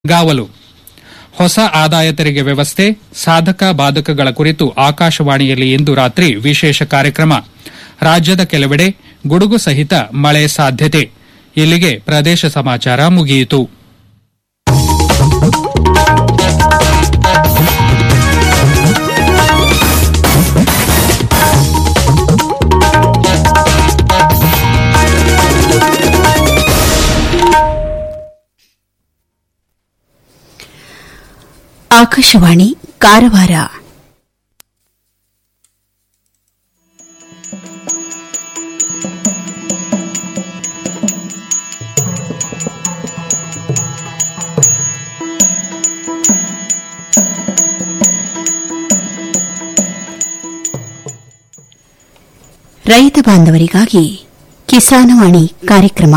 ಗಾವಲು ಹೊಸ ಆದಾಯ ತೆರಿಗೆ ವ್ಯವಸ್ಥೆ ಸಾಧಕ ಬಾಧಕಗಳ ಕುರಿತು ಆಕಾಶವಾಣಿಯಲ್ಲಿ ಇಂದು ರಾತ್ರಿ ವಿಶೇಷ ಕಾರ್ಯಕ್ರಮ ರಾಜ್ಯದ ಕೆಲವೆಡೆ ಗುಡುಗು ಸಹಿತ ಮಳೆ ಸಾಧ್ಯತೆ ಇಲ್ಲಿಗೆ ಪ್ರದೇಶ ಸಮಾಚಾರ ಮುಗಿಯಿತು ಆಕಾಶವಾಣಿ ಕಾರವಾರ ರೈತ ಬಾಂಧವರಿಗಾಗಿ ಕಿಸಾನವಾಣಿ ಕಾರ್ಯಕ್ರಮ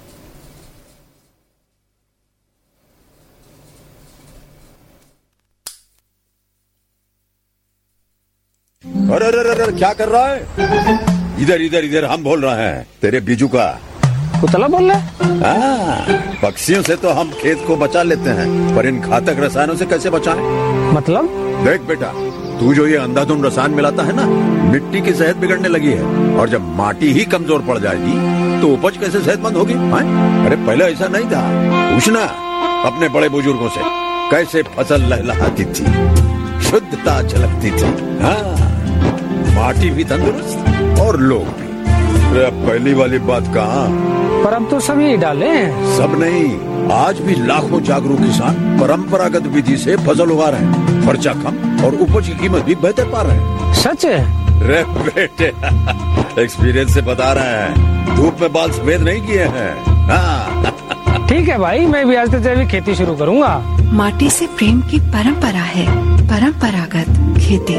अरे अरे अरे अरे, क्या कर रहा है इधर इधर इधर हम बोल रहे हैं तेरे बीजू का कुतला बोल रहा है हाँ, पक्षियों से तो हम खेत को बचा लेते हैं पर इन घातक रसायनों से कैसे बचाएं? मतलब देख बेटा तू जो ये अंधाधुंध रसायन मिलाता है ना मिट्टी की सेहत बिगड़ने लगी है और जब माटी ही कमजोर पड़ जाएगी तो उपज कैसे सेहतमंद होगी हाँ? अरे पहले ऐसा नहीं था पूछना अपने बड़े बुजुर्गों से कैसे फसल लहलहाती थी शुद्धता झलकती थी हाँ माटी भी तंदुरुस्त और लोग भी अरे अब पहली वाली बात कहाँ पर अब तो सब यही डाले हैं सब नहीं आज भी लाखों जागरूक किसान परंपरागत विधि से फसल उगा रहे हैं खर्चा कम और उपज की कीमत भी बेहतर पा रहे हैं सच है रे बेटे एक्सपीरियंस से बता रहे हैं धूप में बाल सफेद नहीं किए हैं हाँ ठीक है भाई मैं भी आज से जैविक खेती शुरू करूंगा माटी से प्रेम की परंपरा है परंपरागत खेती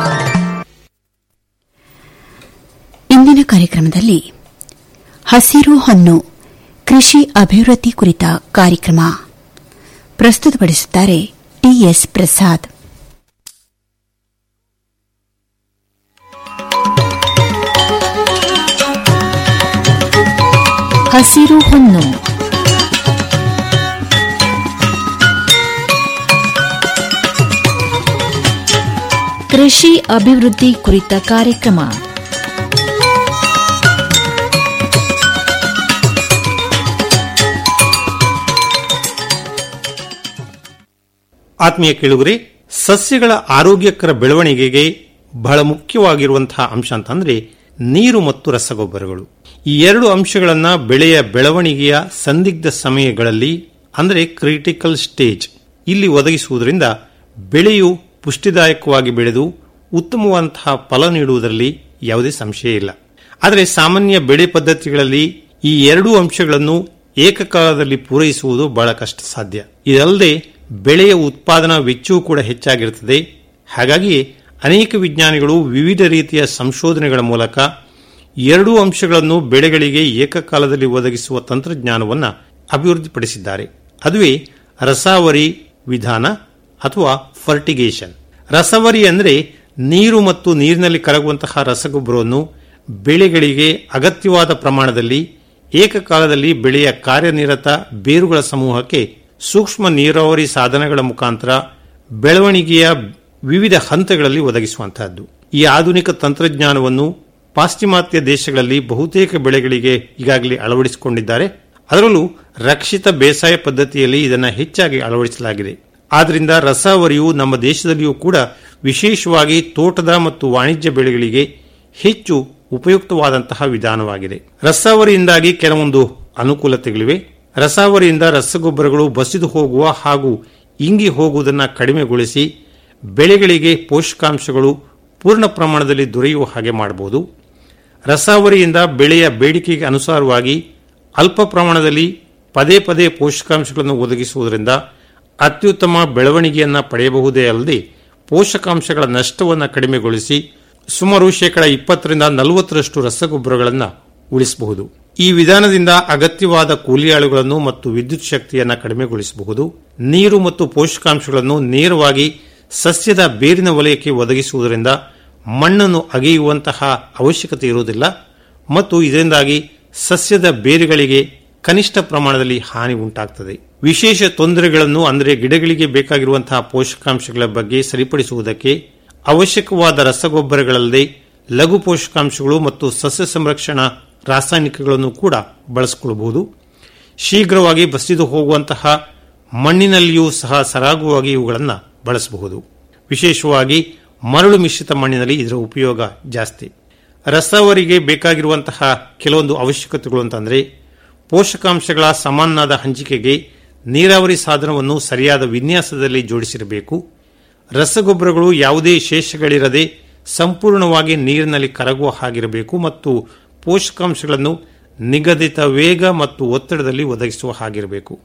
ಇಂದಿನ ಕಾರ್ಯಕ್ರಮದಲ್ಲಿ ಹಸಿರು ಹಣ್ಣು ಕೃಷಿ ಅಭಿವೃದ್ಧಿ ಕುರಿತ ಕಾರ್ಯಕ್ರಮ ಪ್ರಸ್ತುತಪಡಿಸುತ್ತಾರೆ ಟಿಎಸ್ ಪ್ರಸಾದ್ ಹಸಿರು ಹೊನ್ನು ಕೃಷಿ ಅಭಿವೃದ್ಧಿ ಕುರಿತ ಕಾರ್ಯಕ್ರಮ ಆತ್ಮೀಯ ಕೇಳುಗರೆ ಸಸ್ಯಗಳ ಆರೋಗ್ಯಕರ ಬೆಳವಣಿಗೆಗೆ ಬಹಳ ಮುಖ್ಯವಾಗಿರುವಂತಹ ಅಂಶ ಅಂತಂದ್ರೆ ನೀರು ಮತ್ತು ರಸಗೊಬ್ಬರಗಳು ಈ ಎರಡು ಅಂಶಗಳನ್ನ ಬೆಳೆಯ ಬೆಳವಣಿಗೆಯ ಸಂದಿಗ್ಧ ಸಮಯಗಳಲ್ಲಿ ಅಂದರೆ ಕ್ರಿಟಿಕಲ್ ಸ್ಟೇಜ್ ಇಲ್ಲಿ ಒದಗಿಸುವುದರಿಂದ ಬೆಳೆಯು ಪುಷ್ಟಿದಾಯಕವಾಗಿ ಬೆಳೆದು ಉತ್ತಮವಾದಂತಹ ಫಲ ನೀಡುವುದರಲ್ಲಿ ಯಾವುದೇ ಸಂಶಯ ಇಲ್ಲ ಆದರೆ ಸಾಮಾನ್ಯ ಬೆಳೆ ಪದ್ಧತಿಗಳಲ್ಲಿ ಈ ಎರಡೂ ಅಂಶಗಳನ್ನು ಏಕಕಾಲದಲ್ಲಿ ಪೂರೈಸುವುದು ಬಹಳ ಕಷ್ಟ ಸಾಧ್ಯ ಇದಲ್ಲದೆ ಬೆಳೆಯ ಉತ್ಪಾದನಾ ವೆಚ್ಚವೂ ಕೂಡ ಹೆಚ್ಚಾಗಿರುತ್ತದೆ ಹಾಗಾಗಿ ಅನೇಕ ವಿಜ್ಞಾನಿಗಳು ವಿವಿಧ ರೀತಿಯ ಸಂಶೋಧನೆಗಳ ಮೂಲಕ ಎರಡೂ ಅಂಶಗಳನ್ನು ಬೆಳೆಗಳಿಗೆ ಏಕಕಾಲದಲ್ಲಿ ಒದಗಿಸುವ ತಂತ್ರಜ್ಞಾನವನ್ನು ಅಭಿವೃದ್ಧಿಪಡಿಸಿದ್ದಾರೆ ಅದುವೇ ರಸಾವರಿ ವಿಧಾನ ಅಥವಾ ಫರ್ಟಿಗೇಷನ್ ರಸವರಿ ಅಂದರೆ ನೀರು ಮತ್ತು ನೀರಿನಲ್ಲಿ ಕರಗುವಂತಹ ರಸಗೊಬ್ಬರವನ್ನು ಬೆಳೆಗಳಿಗೆ ಅಗತ್ಯವಾದ ಪ್ರಮಾಣದಲ್ಲಿ ಏಕಕಾಲದಲ್ಲಿ ಬೆಳೆಯ ಕಾರ್ಯನಿರತ ಬೇರುಗಳ ಸಮೂಹಕ್ಕೆ ಸೂಕ್ಷ್ಮ ನೀರಾವರಿ ಸಾಧನಗಳ ಮುಖಾಂತರ ಬೆಳವಣಿಗೆಯ ವಿವಿಧ ಹಂತಗಳಲ್ಲಿ ಒದಗಿಸುವಂತಹದ್ದು ಈ ಆಧುನಿಕ ತಂತ್ರಜ್ಞಾನವನ್ನು ಪಾಶ್ಚಿಮಾತ್ಯ ದೇಶಗಳಲ್ಲಿ ಬಹುತೇಕ ಬೆಳೆಗಳಿಗೆ ಈಗಾಗಲೇ ಅಳವಡಿಸಿಕೊಂಡಿದ್ದಾರೆ ಅದರಲ್ಲೂ ರಕ್ಷಿತ ಬೇಸಾಯ ಪದ್ಧತಿಯಲ್ಲಿ ಇದನ್ನು ಹೆಚ್ಚಾಗಿ ಅಳವಡಿಸಲಾಗಿದೆ ಆದ್ದರಿಂದ ರಸಾವರಿಯು ನಮ್ಮ ದೇಶದಲ್ಲಿಯೂ ಕೂಡ ವಿಶೇಷವಾಗಿ ತೋಟದ ಮತ್ತು ವಾಣಿಜ್ಯ ಬೆಳೆಗಳಿಗೆ ಹೆಚ್ಚು ಉಪಯುಕ್ತವಾದಂತಹ ವಿಧಾನವಾಗಿದೆ ರಸಾವರಿಯಿಂದಾಗಿ ಕೆಲವೊಂದು ಅನುಕೂಲತೆಗಳಿವೆ ರಸಾವರಿಯಿಂದ ರಸಗೊಬ್ಬರಗಳು ಬಸಿದು ಹೋಗುವ ಹಾಗೂ ಇಂಗಿ ಹೋಗುವುದನ್ನು ಕಡಿಮೆಗೊಳಿಸಿ ಬೆಳೆಗಳಿಗೆ ಪೋಷಕಾಂಶಗಳು ಪೂರ್ಣ ಪ್ರಮಾಣದಲ್ಲಿ ದೊರೆಯುವ ಹಾಗೆ ಮಾಡಬಹುದು ರಸಾವರಿಯಿಂದ ಬೆಳೆಯ ಬೇಡಿಕೆಗೆ ಅನುಸಾರವಾಗಿ ಅಲ್ಪ ಪ್ರಮಾಣದಲ್ಲಿ ಪದೇ ಪದೇ ಪೋಷಕಾಂಶಗಳನ್ನು ಒದಗಿಸುವುದರಿಂದ ಅತ್ಯುತ್ತಮ ಬೆಳವಣಿಗೆಯನ್ನು ಪಡೆಯಬಹುದೇ ಅಲ್ಲದೆ ಪೋಷಕಾಂಶಗಳ ನಷ್ಟವನ್ನು ಕಡಿಮೆಗೊಳಿಸಿ ಸುಮಾರು ಶೇಕಡ ಇಪ್ಪತ್ತರಿಂದ ನಲವತ್ತರಷ್ಟು ರಸಗೊಬ್ಬರಗಳನ್ನು ಉಳಿಸಬಹುದು ಈ ವಿಧಾನದಿಂದ ಅಗತ್ಯವಾದ ಕೂಲಿಯಾಳುಗಳನ್ನು ಮತ್ತು ವಿದ್ಯುತ್ ಶಕ್ತಿಯನ್ನು ಕಡಿಮೆಗೊಳಿಸಬಹುದು ನೀರು ಮತ್ತು ಪೋಷಕಾಂಶಗಳನ್ನು ನೇರವಾಗಿ ಸಸ್ಯದ ಬೇರಿನ ವಲಯಕ್ಕೆ ಒದಗಿಸುವುದರಿಂದ ಮಣ್ಣನ್ನು ಅಗೆಯುವಂತಹ ಅವಶ್ಯಕತೆ ಇರುವುದಿಲ್ಲ ಮತ್ತು ಇದರಿಂದಾಗಿ ಸಸ್ಯದ ಬೇರುಗಳಿಗೆ ಕನಿಷ್ಠ ಪ್ರಮಾಣದಲ್ಲಿ ಹಾನಿ ಉಂಟಾಗ್ತದೆ ವಿಶೇಷ ತೊಂದರೆಗಳನ್ನು ಅಂದರೆ ಗಿಡಗಳಿಗೆ ಬೇಕಾಗಿರುವಂತಹ ಪೋಷಕಾಂಶಗಳ ಬಗ್ಗೆ ಸರಿಪಡಿಸುವುದಕ್ಕೆ ಅವಶ್ಯಕವಾದ ರಸಗೊಬ್ಬರಗಳಲ್ಲದೆ ಲಘು ಪೋಷಕಾಂಶಗಳು ಮತ್ತು ಸಸ್ಯ ಸಂರಕ್ಷಣಾ ರಾಸಾಯನಿಕಗಳನ್ನು ಕೂಡ ಬಳಸಿಕೊಳ್ಳಬಹುದು ಶೀಘ್ರವಾಗಿ ಬಸಿದು ಹೋಗುವಂತಹ ಮಣ್ಣಿನಲ್ಲಿಯೂ ಸಹ ಸರಾಗವಾಗಿ ಇವುಗಳನ್ನು ಬಳಸಬಹುದು ವಿಶೇಷವಾಗಿ ಮರಳು ಮಿಶ್ರಿತ ಮಣ್ಣಿನಲ್ಲಿ ಇದರ ಉಪಯೋಗ ಜಾಸ್ತಿ ರಸವರಿಗೆ ಬೇಕಾಗಿರುವಂತಹ ಕೆಲವೊಂದು ಅವಶ್ಯಕತೆಗಳು ಅಂತಂದರೆ ಪೋಷಕಾಂಶಗಳ ಸಮಾನಾದ ಹಂಚಿಕೆಗೆ ನೀರಾವರಿ ಸಾಧನವನ್ನು ಸರಿಯಾದ ವಿನ್ಯಾಸದಲ್ಲಿ ಜೋಡಿಸಿರಬೇಕು ರಸಗೊಬ್ಬರಗಳು ಯಾವುದೇ ಶೇಷಗಳಿರದೆ ಸಂಪೂರ್ಣವಾಗಿ ನೀರಿನಲ್ಲಿ ಕರಗುವ ಹಾಗಿರಬೇಕು ಮತ್ತು ಪೋಷಕಾಂಶಗಳನ್ನು ನಿಗದಿತ ವೇಗ ಮತ್ತು ಒತ್ತಡದಲ್ಲಿ ಒದಗಿಸುವ ಹಾಗಿರಬೇಕು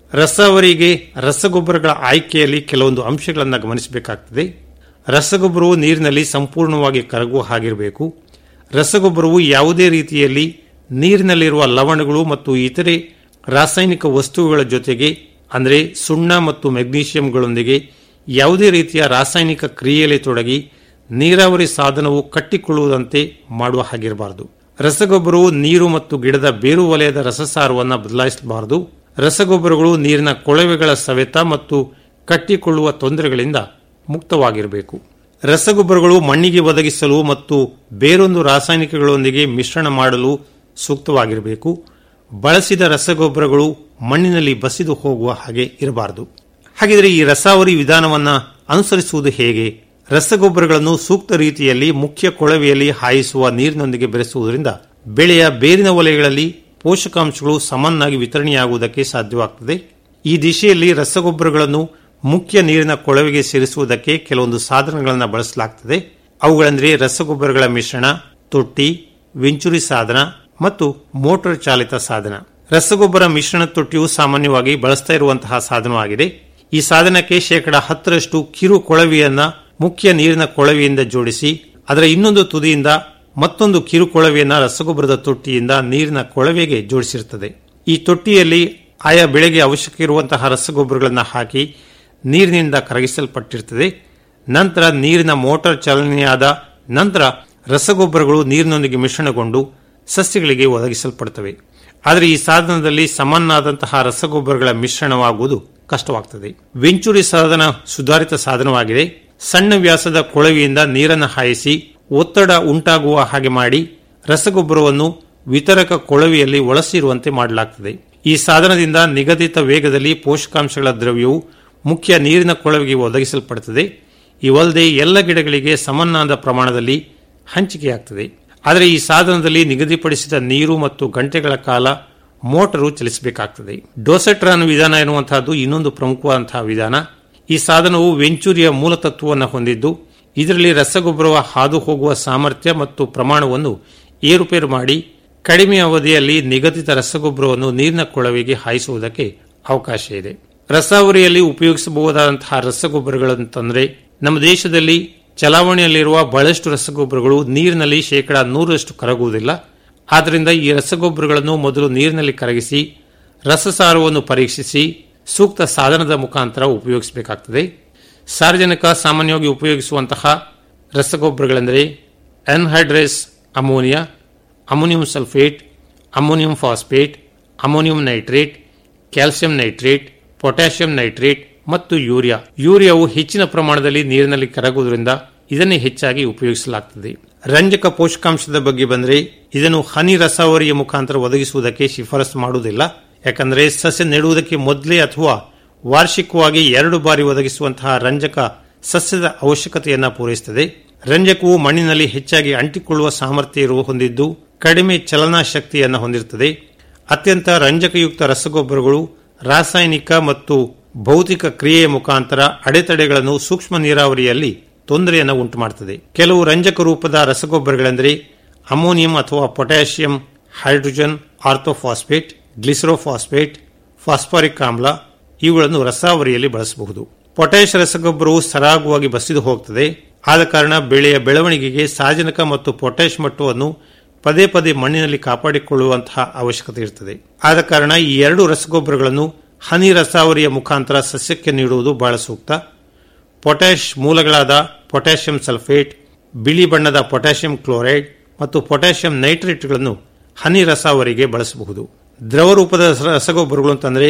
ರಸವರಿಗೆ ರಸಗೊಬ್ಬರಗಳ ಆಯ್ಕೆಯಲ್ಲಿ ಕೆಲವೊಂದು ಅಂಶಗಳನ್ನು ಗಮನಿಸಬೇಕಾಗ್ತದೆ ರಸಗೊಬ್ಬರವು ನೀರಿನಲ್ಲಿ ಸಂಪೂರ್ಣವಾಗಿ ಕರಗುವ ಹಾಗಿರಬೇಕು ರಸಗೊಬ್ಬರವು ಯಾವುದೇ ರೀತಿಯಲ್ಲಿ ನೀರಿನಲ್ಲಿರುವ ಲವಣಗಳು ಮತ್ತು ಇತರೆ ರಾಸಾಯನಿಕ ವಸ್ತುಗಳ ಜೊತೆಗೆ ಅಂದರೆ ಸುಣ್ಣ ಮತ್ತು ಮೆಗ್ನೀಷಿಯಂಗಳೊಂದಿಗೆ ಯಾವುದೇ ರೀತಿಯ ರಾಸಾಯನಿಕ ಕ್ರಿಯೆಯಲ್ಲಿ ತೊಡಗಿ ನೀರಾವರಿ ಸಾಧನವು ಕಟ್ಟಿಕೊಳ್ಳುವುದಂತೆ ಮಾಡುವ ಹಾಗಿರಬಾರದು ರಸಗೊಬ್ಬರವು ನೀರು ಮತ್ತು ಗಿಡದ ಬೇರು ವಲಯದ ರಸಸಾರವನ್ನು ಬದಲಾಯಿಸಬಾರದು ರಸಗೊಬ್ಬರಗಳು ನೀರಿನ ಕೊಳವೆಗಳ ಸವೆತ ಮತ್ತು ಕಟ್ಟಿಕೊಳ್ಳುವ ತೊಂದರೆಗಳಿಂದ ಮುಕ್ತವಾಗಿರಬೇಕು ರಸಗೊಬ್ಬರಗಳು ಮಣ್ಣಿಗೆ ಒದಗಿಸಲು ಮತ್ತು ಬೇರೊಂದು ರಾಸಾಯನಿಕಗಳೊಂದಿಗೆ ಮಿಶ್ರಣ ಮಾಡಲು ಸೂಕ್ತವಾಗಿರಬೇಕು ಬಳಸಿದ ರಸಗೊಬ್ಬರಗಳು ಮಣ್ಣಿನಲ್ಲಿ ಬಸಿದು ಹೋಗುವ ಹಾಗೆ ಇರಬಾರದು ಹಾಗಿದ್ರೆ ಈ ರಸಾವರಿ ವಿಧಾನವನ್ನು ಅನುಸರಿಸುವುದು ಹೇಗೆ ರಸಗೊಬ್ಬರಗಳನ್ನು ಸೂಕ್ತ ರೀತಿಯಲ್ಲಿ ಮುಖ್ಯ ಕೊಳವೆಯಲ್ಲಿ ಹಾಯಿಸುವ ನೀರಿನೊಂದಿಗೆ ಬೆರೆಸುವುದರಿಂದ ಬೆಳೆಯ ಬೇರಿನ ವಲಯಗಳಲ್ಲಿ ಪೋಷಕಾಂಶಗಳು ಸಮನಾಗಿ ವಿತರಣೆಯಾಗುವುದಕ್ಕೆ ಸಾಧ್ಯವಾಗುತ್ತದೆ ಈ ದಿಶೆಯಲ್ಲಿ ರಸಗೊಬ್ಬರಗಳನ್ನು ಮುಖ್ಯ ನೀರಿನ ಕೊಳವೆಗೆ ಸೇರಿಸುವುದಕ್ಕೆ ಕೆಲವೊಂದು ಸಾಧನಗಳನ್ನು ಬಳಸಲಾಗುತ್ತದೆ ಅವುಗಳೆಂದರೆ ರಸಗೊಬ್ಬರಗಳ ಮಿಶ್ರಣ ತೊಟ್ಟಿ ವೆಂಚುರಿ ಸಾಧನ ಮತ್ತು ಮೋಟಾರ್ ಚಾಲಿತ ಸಾಧನ ರಸಗೊಬ್ಬರ ಮಿಶ್ರಣ ತೊಟ್ಟಿಯು ಸಾಮಾನ್ಯವಾಗಿ ಬಳಸ್ತಾ ಇರುವಂತಹ ಸಾಧನವಾಗಿದೆ ಈ ಸಾಧನಕ್ಕೆ ಶೇಕಡ ಹತ್ತರಷ್ಟು ಕಿರು ಕೊಳವೆಯನ್ನ ಮುಖ್ಯ ನೀರಿನ ಕೊಳವೆಯಿಂದ ಜೋಡಿಸಿ ಅದರ ಇನ್ನೊಂದು ತುದಿಯಿಂದ ಮತ್ತೊಂದು ಕಿರು ಕೊಳವೆಯನ್ನ ರಸಗೊಬ್ಬರದ ತೊಟ್ಟಿಯಿಂದ ನೀರಿನ ಕೊಳವೆಗೆ ಜೋಡಿಸಿರುತ್ತದೆ ಈ ತೊಟ್ಟಿಯಲ್ಲಿ ಆಯಾ ಬೆಳೆಗೆ ಅವಶ್ಯಕ ಇರುವಂತಹ ರಸಗೊಬ್ಬರಗಳನ್ನು ಹಾಕಿ ನೀರಿನಿಂದ ಕರಗಿಸಲ್ಪಟ್ಟಿರುತ್ತದೆ ನಂತರ ನೀರಿನ ಮೋಟಾರ್ ಚಾಲನೆಯಾದ ನಂತರ ರಸಗೊಬ್ಬರಗಳು ನೀರಿನೊಂದಿಗೆ ಮಿಶ್ರಣಗೊಂಡು ಸಸ್ಯಗಳಿಗೆ ಒದಗಿಸಲ್ಪಡುತ್ತವೆ ಆದರೆ ಈ ಸಾಧನದಲ್ಲಿ ಸಮನಾದಂತಹ ರಸಗೊಬ್ಬರಗಳ ಮಿಶ್ರಣವಾಗುವುದು ಕಷ್ಟವಾಗುತ್ತದೆ ವೆಂಚುರಿ ಸಾಧನ ಸುಧಾರಿತ ಸಾಧನವಾಗಿದೆ ಸಣ್ಣ ವ್ಯಾಸದ ಕೊಳವೆಯಿಂದ ನೀರನ್ನು ಹಾಯಿಸಿ ಒತ್ತಡ ಉಂಟಾಗುವ ಹಾಗೆ ಮಾಡಿ ರಸಗೊಬ್ಬರವನ್ನು ವಿತರಕ ಕೊಳವೆಯಲ್ಲಿ ಒಳಸಿರುವಂತೆ ಮಾಡಲಾಗುತ್ತದೆ ಈ ಸಾಧನದಿಂದ ನಿಗದಿತ ವೇಗದಲ್ಲಿ ಪೋಷಕಾಂಶಗಳ ದ್ರವ್ಯವು ಮುಖ್ಯ ನೀರಿನ ಕೊಳವೆಗೆ ಒದಗಿಸಲ್ಪಡುತ್ತದೆ ಇವಲ್ಲದೆ ಎಲ್ಲ ಗಿಡಗಳಿಗೆ ಸಮನಾದ ಪ್ರಮಾಣದಲ್ಲಿ ಹಂಚಿಕೆಯಾಗುತ್ತದೆ ಆದರೆ ಈ ಸಾಧನದಲ್ಲಿ ನಿಗದಿಪಡಿಸಿದ ನೀರು ಮತ್ತು ಗಂಟೆಗಳ ಕಾಲ ಮೋಟರು ಚಲಿಸಬೇಕಾಗುತ್ತದೆ ಡೋಸೆಟ್ರಾನ್ ವಿಧಾನ ಎನ್ನುವಂತಹದ್ದು ಇನ್ನೊಂದು ಪ್ರಮುಖವಾದಂತಹ ವಿಧಾನ ಈ ಸಾಧನವು ವೆಂಚೂರಿಯ ಮೂಲತತ್ವವನ್ನು ಹೊಂದಿದ್ದು ಇದರಲ್ಲಿ ರಸಗೊಬ್ಬರವ ಹಾದು ಹೋಗುವ ಸಾಮರ್ಥ್ಯ ಮತ್ತು ಪ್ರಮಾಣವನ್ನು ಏರುಪೇರು ಮಾಡಿ ಕಡಿಮೆ ಅವಧಿಯಲ್ಲಿ ನಿಗದಿತ ರಸಗೊಬ್ಬರವನ್ನು ನೀರಿನ ಕೊಳವೆಗೆ ಹಾಯಿಸುವುದಕ್ಕೆ ಅವಕಾಶ ಇದೆ ರಸಾವರಿಯಲ್ಲಿ ಉಪಯೋಗಿಸಬಹುದಾದಂತಹ ರಸಗೊಬ್ಬರಗಳಂತಂದ್ರೆ ನಮ್ಮ ದೇಶದಲ್ಲಿ ಚಲಾವಣೆಯಲ್ಲಿರುವ ಬಹಳಷ್ಟು ರಸಗೊಬ್ಬರಗಳು ನೀರಿನಲ್ಲಿ ಶೇಕಡಾ ನೂರರಷ್ಟು ಕರಗುವುದಿಲ್ಲ ಆದ್ದರಿಂದ ಈ ರಸಗೊಬ್ಬರಗಳನ್ನು ಮೊದಲು ನೀರಿನಲ್ಲಿ ಕರಗಿಸಿ ರಸಸಾರವನ್ನು ಪರೀಕ್ಷಿಸಿ ಸೂಕ್ತ ಸಾಧನದ ಮುಖಾಂತರ ಉಪಯೋಗಿಸಬೇಕಾಗುತ್ತದೆ ಸಾರ್ವಜನಿಕ ಸಾಮಾನ್ಯವಾಗಿ ಉಪಯೋಗಿಸುವಂತಹ ರಸಗೊಬ್ಬರಗಳೆಂದರೆ anhydrous ammonia ammonium sulphate ammonium phosphate ammonium nitrate calcium nitrate potassium nitrate ಮತ್ತು ಯೂರಿಯಾ ಯೂರಿಯಾವು ಹೆಚ್ಚಿನ ಪ್ರಮಾಣದಲ್ಲಿ ನೀರಿನಲ್ಲಿ ಕರಗುವುದರಿಂದ ಇದನ್ನೇ ಹೆಚ್ಚಾಗಿ ಉಪಯೋಗಿಸಲಾಗುತ್ತದೆ ರಂಜಕ ಪೋಷಕಾಂಶದ ಬಗ್ಗೆ ಬಂದರೆ ಇದನ್ನು ಹನಿ ರಸಾವರಿಯ ಮುಖಾಂತರ ಒದಗಿಸುವುದಕ್ಕೆ ಶಿಫಾರಸು ಮಾಡುವುದಿಲ್ಲ ಯಾಕಂದರೆ ಸಸ್ಯ ನೆಡುವುದಕ್ಕೆ ಮೊದಲೇ ಅಥವಾ ವಾರ್ಷಿಕವಾಗಿ ಎರಡು ಬಾರಿ ಒದಗಿಸುವಂತಹ ರಂಜಕ ಸಸ್ಯದ ಅವಶ್ಯಕತೆಯನ್ನು ಪೂರೈಸುತ್ತದೆ ರಂಜಕವು ಮಣ್ಣಿನಲ್ಲಿ ಹೆಚ್ಚಾಗಿ ಅಂಟಿಕೊಳ್ಳುವ ಸಾಮರ್ಥ್ಯ ಇರುವ ಹೊಂದಿದ್ದು ಕಡಿಮೆ ಚಲನಾ ಶಕ್ತಿಯನ್ನು ಹೊಂದಿರುತ್ತದೆ ಅತ್ಯಂತ ರಂಜಕಯುಕ್ತ ರಸಗೊಬ್ಬರಗಳು ರಾಸಾಯನಿಕ ಮತ್ತು ಭೌತಿಕ ಕ್ರಿಯೆಯ ಮುಖಾಂತರ ಅಡೆತಡೆಗಳನ್ನು ಸೂಕ್ಷ್ಮ ನೀರಾವರಿಯಲ್ಲಿ ತೊಂದರೆಯನ್ನು ಉಂಟುಮಾಡುತ್ತದೆ ಕೆಲವು ರಂಜಕ ರೂಪದ ರಸಗೊಬ್ಬರಗಳೆಂದರೆ ಅಮೋನಿಯಂ ಅಥವಾ potassium hydrogen orthophosphate glycerophosphate phosphoric ಆಮ್ಲ ಇವುಗಳನ್ನು ರಸಾವರಿಯಲ್ಲಿ ಬಳಸಬಹುದು ಪೊಟ್ಯಾಷ್ ರಸಗೊಬ್ಬರವು ಸರಾಗವಾಗಿ ಬಸಿದು ಹೋಗುತ್ತದೆ ಆದ ಕಾರಣ ಬೆಳೆಯ ಬೆಳವಣಿಗೆಗೆ ಸಾರಜನಕ ಮತ್ತು ಪೊಟ್ಯಾಷ್ ಮಟ್ಟವನ್ನು ಪದೇ ಪದೇ ಮಣ್ಣಿನಲ್ಲಿ ಕಾಪಾಡಿಕೊಳ್ಳುವಂತಹ ಅವಶ್ಯಕತೆ ಇರುತ್ತದೆ ಆದ ಕಾರಣ ಈ ಎರಡು ರಸಗೊಬ್ಬರಗಳನ್ನು ಹನಿ ರಸಾವರಿಯ ಮುಖಾಂತರ ಸಸ್ಯಕ್ಕೆ ನೀಡುವುದು ಬಹಳ ಸೂಕ್ತ ಪೊಟ್ಯಾಷ್ ಮೂಲಗಳಾದ ಪೊಟ್ಯಾಷಿಯಂ ಸಲ್ಫೇಟ್ ಬಿಳಿ ಬಣ್ಣದ ಪೊಟ್ಯಾಷಿಯಂ ಕ್ಲೋರೈಡ್ ಮತ್ತು ಪೊಟ್ಯಾಷಿಯಂ ನೈಟ್ರೇಟ್ಗಳನ್ನು ಹನಿ ರಸಾವರಿಗೆ ಬಳಸಬಹುದು ದ್ರವ ರೂಪದ ರಸಗೊಬ್ಬರಗಳು ಅಂತಂದರೆ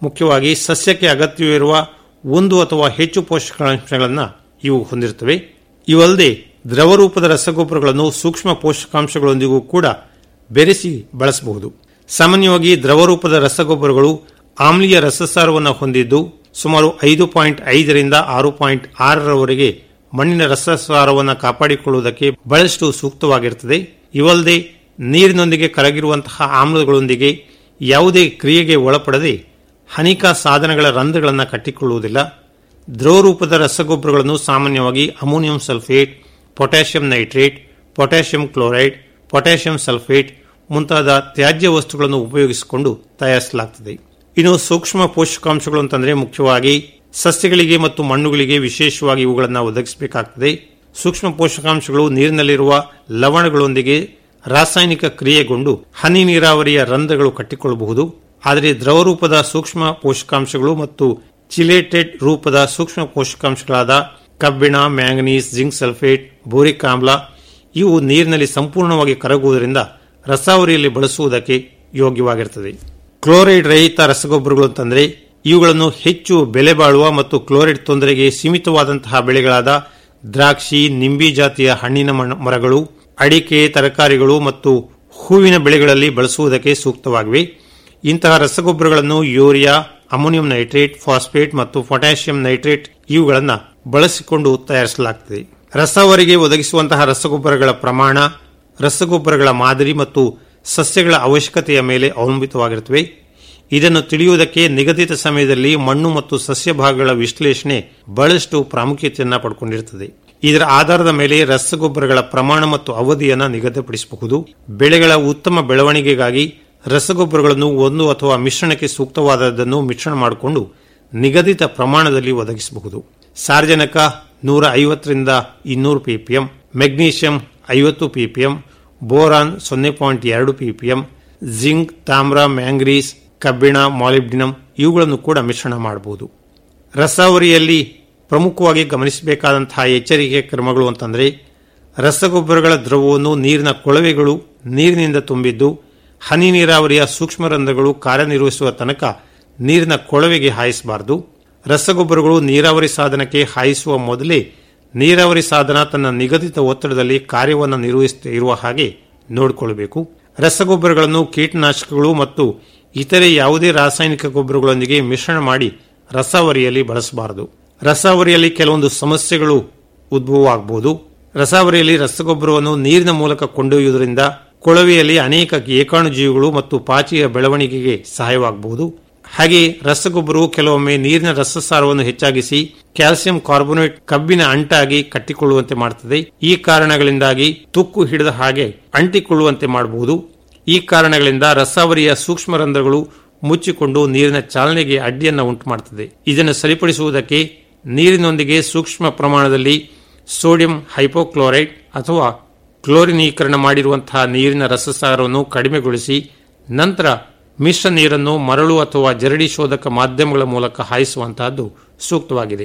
ಮುಖ್ಯವಾಗಿ ಸಸ್ಯಕ್ಕೆ ಅಗತ್ಯವಿರುವ ಒಂದು ಅಥವಾ ಹೆಚ್ಚು ಪೋಷಕಾಂಶಗಳನ್ನು ಇವು ಹೊಂದಿರುತ್ತವೆ ಇವಲ್ಲದೆ ದ್ರವರೂಪದ ರಸಗೊಬ್ಬರಗಳನ್ನು ಸೂಕ್ಷ್ಮ ಪೋಷಕಾಂಶಗಳೊಂದಿಗೂ ಕೂಡ ಬೆರೆಸಿ ಬಳಸಬಹುದು ಸಾಮಾನ್ಯವಾಗಿ ದ್ರವರೂಪದ ರಸಗೊಬ್ಬರಗಳು ಆಮ್ಲೀಯ ರಸಸಾರವನ್ನು ಹೊಂದಿದ್ದು ಸುಮಾರು ಐದು ಪಾಯಿಂಟ್ ಐದರಿಂದ ಆರು ಪಾಯಿಂಟ್ ಆರರವರೆಗೆ ಮಣ್ಣಿನ ರಸಸಾರವನ್ನು ಕಾಪಾಡಿಕೊಳ್ಳುವುದಕ್ಕೆ ಬಹಳಷ್ಟು ಸೂಕ್ತವಾಗಿರುತ್ತದೆ ಇವಲ್ಲದೆ ನೀರಿನೊಂದಿಗೆ ಕರಗಿರುವಂತಹ ಆಮ್ಲಗಳೊಂದಿಗೆ ಯಾವುದೇ ಕ್ರಿಯೆಗೆ ಒಳಪಡದೆ ಹನಿಕಾ ಸಾಧನಗಳ ರಂಧ್ರಗಳನ್ನು ಕಟ್ಟಿಕೊಳ್ಳುವುದಿಲ್ಲ ದ್ರವರೂಪದ ರಸಗೊಬ್ಬರಗಳನ್ನು ಸಾಮಾನ್ಯವಾಗಿ ammonium sulphate potassium nitrate potassium chloride potassium sulphate ಮುಂತಾದ ತ್ಯಾಜ್ಯ ವಸ್ತುಗಳನ್ನು ಉಪಯೋಗಿಸಿಕೊಂಡು ತಯಾರಿಸಲಾಗುತ್ತದೆ ಇನ್ನು ಸೂಕ್ಷ್ಮ ಪೋಷಕಾಂಶಗಳು ಅಂತಂದ್ರೆ ಮುಖ್ಯವಾಗಿ ಸಸ್ಯಗಳಿಗೆ ಮತ್ತು ಮಣ್ಣುಗಳಿಗೆ ವಿಶೇಷವಾಗಿ ಇವುಗಳನ್ನು ಒದಗಿಸಬೇಕಾಗುತ್ತದೆ ಸೂಕ್ಷ್ಮ ಪೋಷಕಾಂಶಗಳು ನೀರಿನಲ್ಲಿರುವ ಲವಣಗಳೊಂದಿಗೆ ರಾಸಾಯನಿಕ ಕ್ರಿಯೆಗೊಂಡು ಹನಿ ನೀರಾವರಿಯ ರಂಧ್ರಗಳು ಕಟ್ಟಿಕೊಳ್ಳಬಹುದು ಆದರೆ ದ್ರವರೂಪದ ಸೂಕ್ಷ್ಮ ಪೋಷಕಾಂಶಗಳು ಮತ್ತು ಚಿಲೇಟೆಡ್ ರೂಪದ ಸೂಕ್ಷ್ಮ ಪೋಷಕಾಂಶಗಳಾದ ಕಬ್ಬಿಣ ಮ್ಯಾಂಗನೀಸ್ ಜಿಂಕ್ ಸಲ್ಫೇಟ್ ಬೋರಿಕ್ ಆಮ್ಲ ಇವು ನೀರಿನಲ್ಲಿ ಸಂಪೂರ್ಣವಾಗಿ ಕರಗುವುದರಿಂದ ರಸಾವರಿಯಲ್ಲಿ ಬಳಸುವುದಕ್ಕೆ ಯೋಗ್ಯವಾಗಿರುತ್ತದೆ ಕ್ಲೋರೈಡ್ ರಹಿತ ರಸಗೊಬ್ಬರಗಳು ಅಂತಂದ್ರೆ ಇವುಗಳನ್ನು ಹೆಚ್ಚು ಬೆಲೆ ಬಾಳುವ ಮತ್ತು ಕ್ಲೋರೈಡ್ ತೊಂದರೆಗೆ ಸೀಮಿತವಾದಂತಹ ಬೆಳೆಗಳಾದ ದ್ರಾಕ್ಷಿ ನಿಂಬಿ ಜಾತಿಯ ಹಣ್ಣಿನ ಮರಗಳು ಅಡಿಕೆ ತರಕಾರಿಗಳು ಮತ್ತು ಹೂವಿನ ಬೆಳೆಗಳಲ್ಲಿ ಬಳಸುವುದಕ್ಕೆ ಸೂಕ್ತವಾಗಿವೆ ಇಂತಹ ರಸಗೊಬ್ಬರಗಳನ್ನು ಯೂರಿಯಾ ಅಮೋನಿಯಂ ನೈಟ್ರೇಟ್ ಫಾಸ್ಫೇಟ್ ಮತ್ತು ಪೊಟ್ಯಾಷಿಯಂ ನೈಟ್ರೇಟ್ ಇವುಗಳನ್ನು ಬಳಸಿಕೊಂಡು ತಯಾರಿಸಲಾಗುತ್ತದೆ ರಸವರಿಗೆ ಒದಗಿಸುವಂತಹ ರಸಗೊಬ್ಬರಗಳ ಪ್ರಮಾಣ ರಸಗೊಬ್ಬರಗಳ ಮಾದರಿ ಮತ್ತು ಸಸ್ಯಗಳ ಅವಶ್ಯಕತೆಯ ಮೇಲೆ ಅವಲಂಬಿತವಾಗಿರುತ್ತವೆ ಇದನ್ನು ತಿಳಿಯುವುದಕ್ಕೆ ನಿಗದಿತ ಸಮಯದಲ್ಲಿ ಮಣ್ಣು ಮತ್ತು ಸಸ್ಯ ಭಾಗಗಳ ವಿಶ್ಲೇಷಣೆ ಬಹಳಷ್ಟು ಪ್ರಾಮುಖ್ಯತೆಯನ್ನು ಪಡ್ಕೊಂಡಿರುತ್ತದೆ ಇದರ ಆಧಾರದ ಮೇಲೆ ರಸಗೊಬ್ಬರಗಳ ಪ್ರಮಾಣ ಮತ್ತು ಅವಧಿಯನ್ನು ನಿಗದಿಪಡಿಸಬಹುದು ಬೆಳೆಗಳ ಉತ್ತಮ ಬೆಳವಣಿಗೆಗಾಗಿ ರಸಗೊಬ್ಬರಗಳನ್ನು ಒಂದು ಅಥವಾ ಮಿಶ್ರಣಕ್ಕೆ ಸೂಕ್ತವಾದದ್ದನ್ನು ಮಿಶ್ರಣ ಮಾಡಿಕೊಂಡು ನಿಗದಿತ ಪ್ರಮಾಣದಲ್ಲಿ ಒದಗಿಸಬಹುದು ಸಾರ್ವಜನಿಕ ನೂರ ಐವತ್ತರಿಂದ ಇನ್ನೂರು ಪಿಪಿಎಂ ಮೆಗ್ನೀಷಿಯಂ ಐವತ್ತು ಪಿಪಿಎಂ ಬೋರಾನ್ ಸೊನ್ನೆ ಪಾಯಿಂಟ್ ಎರಡು ಪಿಪಿಎಂ ಜಿಂಕ್ ತಾಮ್ರ ಮ್ಯಾಂಗ್ರೀಸ್ ಕಬ್ಬಿಣ ಮಾಲಿಬ್ಡಿನಂ ಇವುಗಳನ್ನು ಕೂಡ ಮಿಶ್ರಣ ಮಾಡಬಹುದು ರಸಾವರಿಯಲ್ಲಿ ಪ್ರಮುಖವಾಗಿ ಗಮನಿಸಬೇಕಾದಂತಹ ಎಚ್ಚರಿಕೆ ಕ್ರಮಗಳು ಅಂತಂದರೆ ರಸಗೊಬ್ಬರಗಳ ದ್ರವವನ್ನು ನೀರಿನ ಕೊಳವೆಗಳು ನೀರಿನಿಂದ ತುಂಬಿದ್ದು ಹನಿ ನೀರಾವರಿಯ ಸೂಕ್ಷ್ಮ ರಂಧ್ರಗಳು ಕಾರ್ಯನಿರ್ವಹಿಸುವ ತನಕ ನೀರಿನ ಕೊಳವೆಗೆ ಹಾಯಿಸಬಾರದು ರಸಗೊಬ್ಬರಗಳು ನೀರಾವರಿ ಸಾಧನಕ್ಕೆ ಹಾಯಿಸುವ ಮೊದಲೇ ನೀರಾವರಿ ಸಾಧನ ತನ್ನ ನಿಗದಿತ ಒತ್ತಡದಲ್ಲಿ ಕಾರ್ಯವನ್ನು ನಿರ್ವಹಿಸುತ್ತ ಇರುವ ಹಾಗೆ ನೋಡಿಕೊಳ್ಳಬೇಕು ರಸಗೊಬ್ಬರಗಳನ್ನು ಕೀಟನಾಶಕಗಳು ಮತ್ತು ಇತರೆ ಯಾವುದೇ ರಾಸಾಯನಿಕ ಗೊಬ್ಬರಗಳೊಂದಿಗೆ ಮಿಶ್ರಣ ಮಾಡಿ ರಸಾವರಿಯಲ್ಲಿ ಬಳಸಬಾರದು ರಸಾವರಿಯಲ್ಲಿ ಕೆಲವೊಂದು ಸಮಸ್ಯೆಗಳು ಉದ್ಭವವಾಗಬಹುದು ರಸಾವರಿಯಲ್ಲಿ ರಸಗೊಬ್ಬರವನ್ನು ನೀರಿನ ಮೂಲಕ ಕೊಂಡೊಯ್ಯುವುದರಿಂದ ಕೊಳವೆಯಲ್ಲಿ ಅನೇಕ ಏಕಾಣುಜೀವಿಗಳು ಮತ್ತು ಪಾಚಿಯ ಬೆಳವಣಿಗೆಗೆ ಸಹಾಯವಾಗಬಹುದು ಹಾಗೆ ರಸಗೊಬ್ಬರವು ಕೆಲವೊಮ್ಮೆ ನೀರಿನ ರಸಸಾರವನ್ನು ಹೆಚ್ಚಾಗಿಸಿ ಕ್ಯಾಲ್ಸಿಯಂ ಕಾರ್ಬೋನೇಟ್ ಕಬ್ಬಿನ ಅಂಟಾಗಿ ಕಟ್ಟಿಕೊಳ್ಳುವಂತೆ ಮಾಡುತ್ತದೆ ಈ ಕಾರಣಗಳಿಂದಾಗಿ ತುಕ್ಕು ಹಿಡಿದ ಹಾಗೆ ಅಂಟಿಕೊಳ್ಳುವಂತೆ ಮಾಡಬಹುದು ಈ ಕಾರಣಗಳಿಂದ ರಸಾವರಿಯ ಸೂಕ್ಷ್ಮ ರಂಧ್ರಗಳು ಮುಚ್ಚಿಕೊಂಡು ನೀರಿನ ಚಾಲನೆಗೆ ಅಡ್ಡಿಯನ್ನು ಉಂಟು ಮಾಡುತ್ತದೆ ಇದನ್ನು ಸರಿಪಡಿಸುವುದಕ್ಕೆ ನೀರಿನೊಂದಿಗೆ ಸೂಕ್ಷ್ಮ ಪ್ರಮಾಣದಲ್ಲಿ ಸೋಡಿಯಂ ಹೈಪೋಕ್ಲೋರೈಡ್ ಅಥವಾ ಕ್ಲೋರಿನೀಕರಣ ಮಾಡಿರುವಂತಹ ನೀರಿನ ರಸಸಾರವನ್ನು ಕಡಿಮೆಗೊಳಿಸಿ ನಂತರ ಮಿಶ್ರ ನೀರನ್ನು ಮರಳು ಅಥವಾ ಜರಡಿ ಶೋಧಕ ಮಾಧ್ಯಮಗಳ ಮೂಲಕ ಹಾಯಿಸುವಂತಹದ್ದು ಸೂಕ್ತವಾಗಿದೆ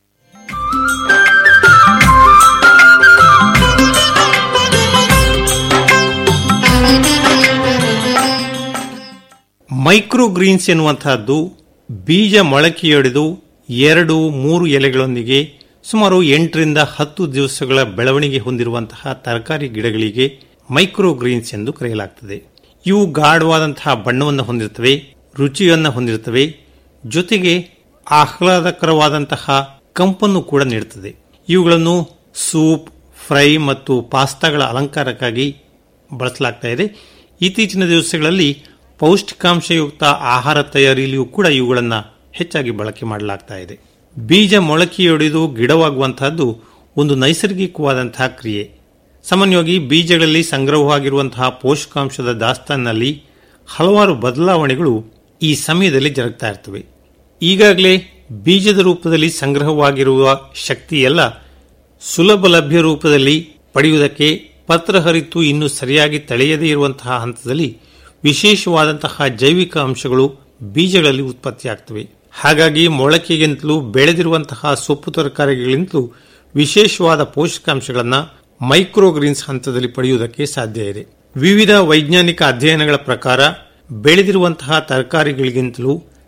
ಮೈಕ್ರೋ ಗ್ರೀನ್ಸ್ ಎನ್ನುವಂತಹದ್ದು ಬೀಜ ಮೊಳಕೆಯೊಡೆದು ಎರಡು ಮೂರು ಎಲೆಗಳೊಂದಿಗೆ ಸುಮಾರು ಎಂಟರಿಂದ ಹತ್ತು ದಿವಸಗಳ ಬೆಳವಣಿಗೆ ಹೊಂದಿರುವಂತಹ ತರಕಾರಿ ಗಿಡಗಳಿಗೆ ಮೈಕ್ರೋ ಗ್ರೀನ್ಸ್ ಎಂದು ಕರೆಯಲಾಗುತ್ತದೆ ಇವು ಗಾಢವಾದಂತಹ ಬಣ್ಣವನ್ನು ಹೊಂದಿರುತ್ತವೆ ರುಚಿಯನ್ನು ಹೊಂದಿರುತ್ತವೆ ಜೊತೆಗೆ ಆಹ್ಲಾದಕರವಾದಂತಹ ಕಂಪನ್ನು ಕೂಡ ನೀಡುತ್ತದೆ ಇವುಗಳನ್ನು ಸೂಪ್ ಫ್ರೈ ಮತ್ತು ಪಾಸ್ತಾಗಳ ಅಲಂಕಾರಕ್ಕಾಗಿ ಬಳಸಲಾಗ್ತಾ ಇದೆ ಇತ್ತೀಚಿನ ದಿವಸಗಳಲ್ಲಿ ಪೌಷ್ಟಿಕಾಂಶಯುಕ್ತ ಆಹಾರ ತಯಾರಿಯಲ್ಲಿಯೂ ಕೂಡ ಇವುಗಳನ್ನು ಹೆಚ್ಚಾಗಿ ಬಳಕೆ ಮಾಡಲಾಗ್ತಾ ಇದೆ ಬೀಜ ಮೊಳಕೆಯೊಡೆದು ಗಿಡವಾಗುವಂತಹದ್ದು ಒಂದು ನೈಸರ್ಗಿಕವಾದಂತಹ ಕ್ರಿಯೆ ಸಾಮಾನ್ಯವಾಗಿ ಬೀಜಗಳಲ್ಲಿ ಸಂಗ್ರಹವಾಗಿರುವಂತಹ ಪೋಷಕಾಂಶದ ದಾಸ್ತಾನಿನಲ್ಲಿ ಹಲವಾರು ಬದಲಾವಣೆಗಳು ಈ ಸಮಯದಲ್ಲಿ ಜರುಗ್ತಾ ಇರ್ತವೆ ಈಗಾಗಲೇ ಬೀಜದ ರೂಪದಲ್ಲಿ ಸಂಗ್ರಹವಾಗಿರುವ ಶಕ್ತಿಯೆಲ್ಲ ಸುಲಭ ಲಭ್ಯ ರೂಪದಲ್ಲಿ ಪಡೆಯುವುದಕ್ಕೆ ಪತ್ರ ಹರಿತು ಇನ್ನು ಸರಿಯಾಗಿ ತಳೆಯದೇ ಇರುವಂತಹ ಹಂತದಲ್ಲಿ ವಿಶೇಷವಾದಂತಹ ಜೈವಿಕ ಅಂಶಗಳು ಬೀಜಗಳಲ್ಲಿ ಉತ್ಪತ್ತಿಯಾಗ್ತವೆ ಹಾಗಾಗಿ ಮೊಳಕೆಗಿಂತಲೂ ಬೆಳೆದಿರುವಂತಹ ಸೊಪ್ಪು ತರಕಾರಿಗಳಿಂತಲೂ ವಿಶೇಷವಾದ ಪೋಷಕಾಂಶಗಳನ್ನು ಮೈಕ್ರೋಗ್ರೀನ್ಸ್ ಹಂತದಲ್ಲಿ ಪಡೆಯುವುದಕ್ಕೆ ಸಾಧ್ಯ ಇದೆ ವಿವಿಧ ವೈಜ್ಞಾನಿಕ ಅಧ್ಯಯನಗಳ ಪ್ರಕಾರ ಬೆಳೆದಿರುವಂತಹ ತರಕಾರಿಗಳಿಗಿಂತಲೂ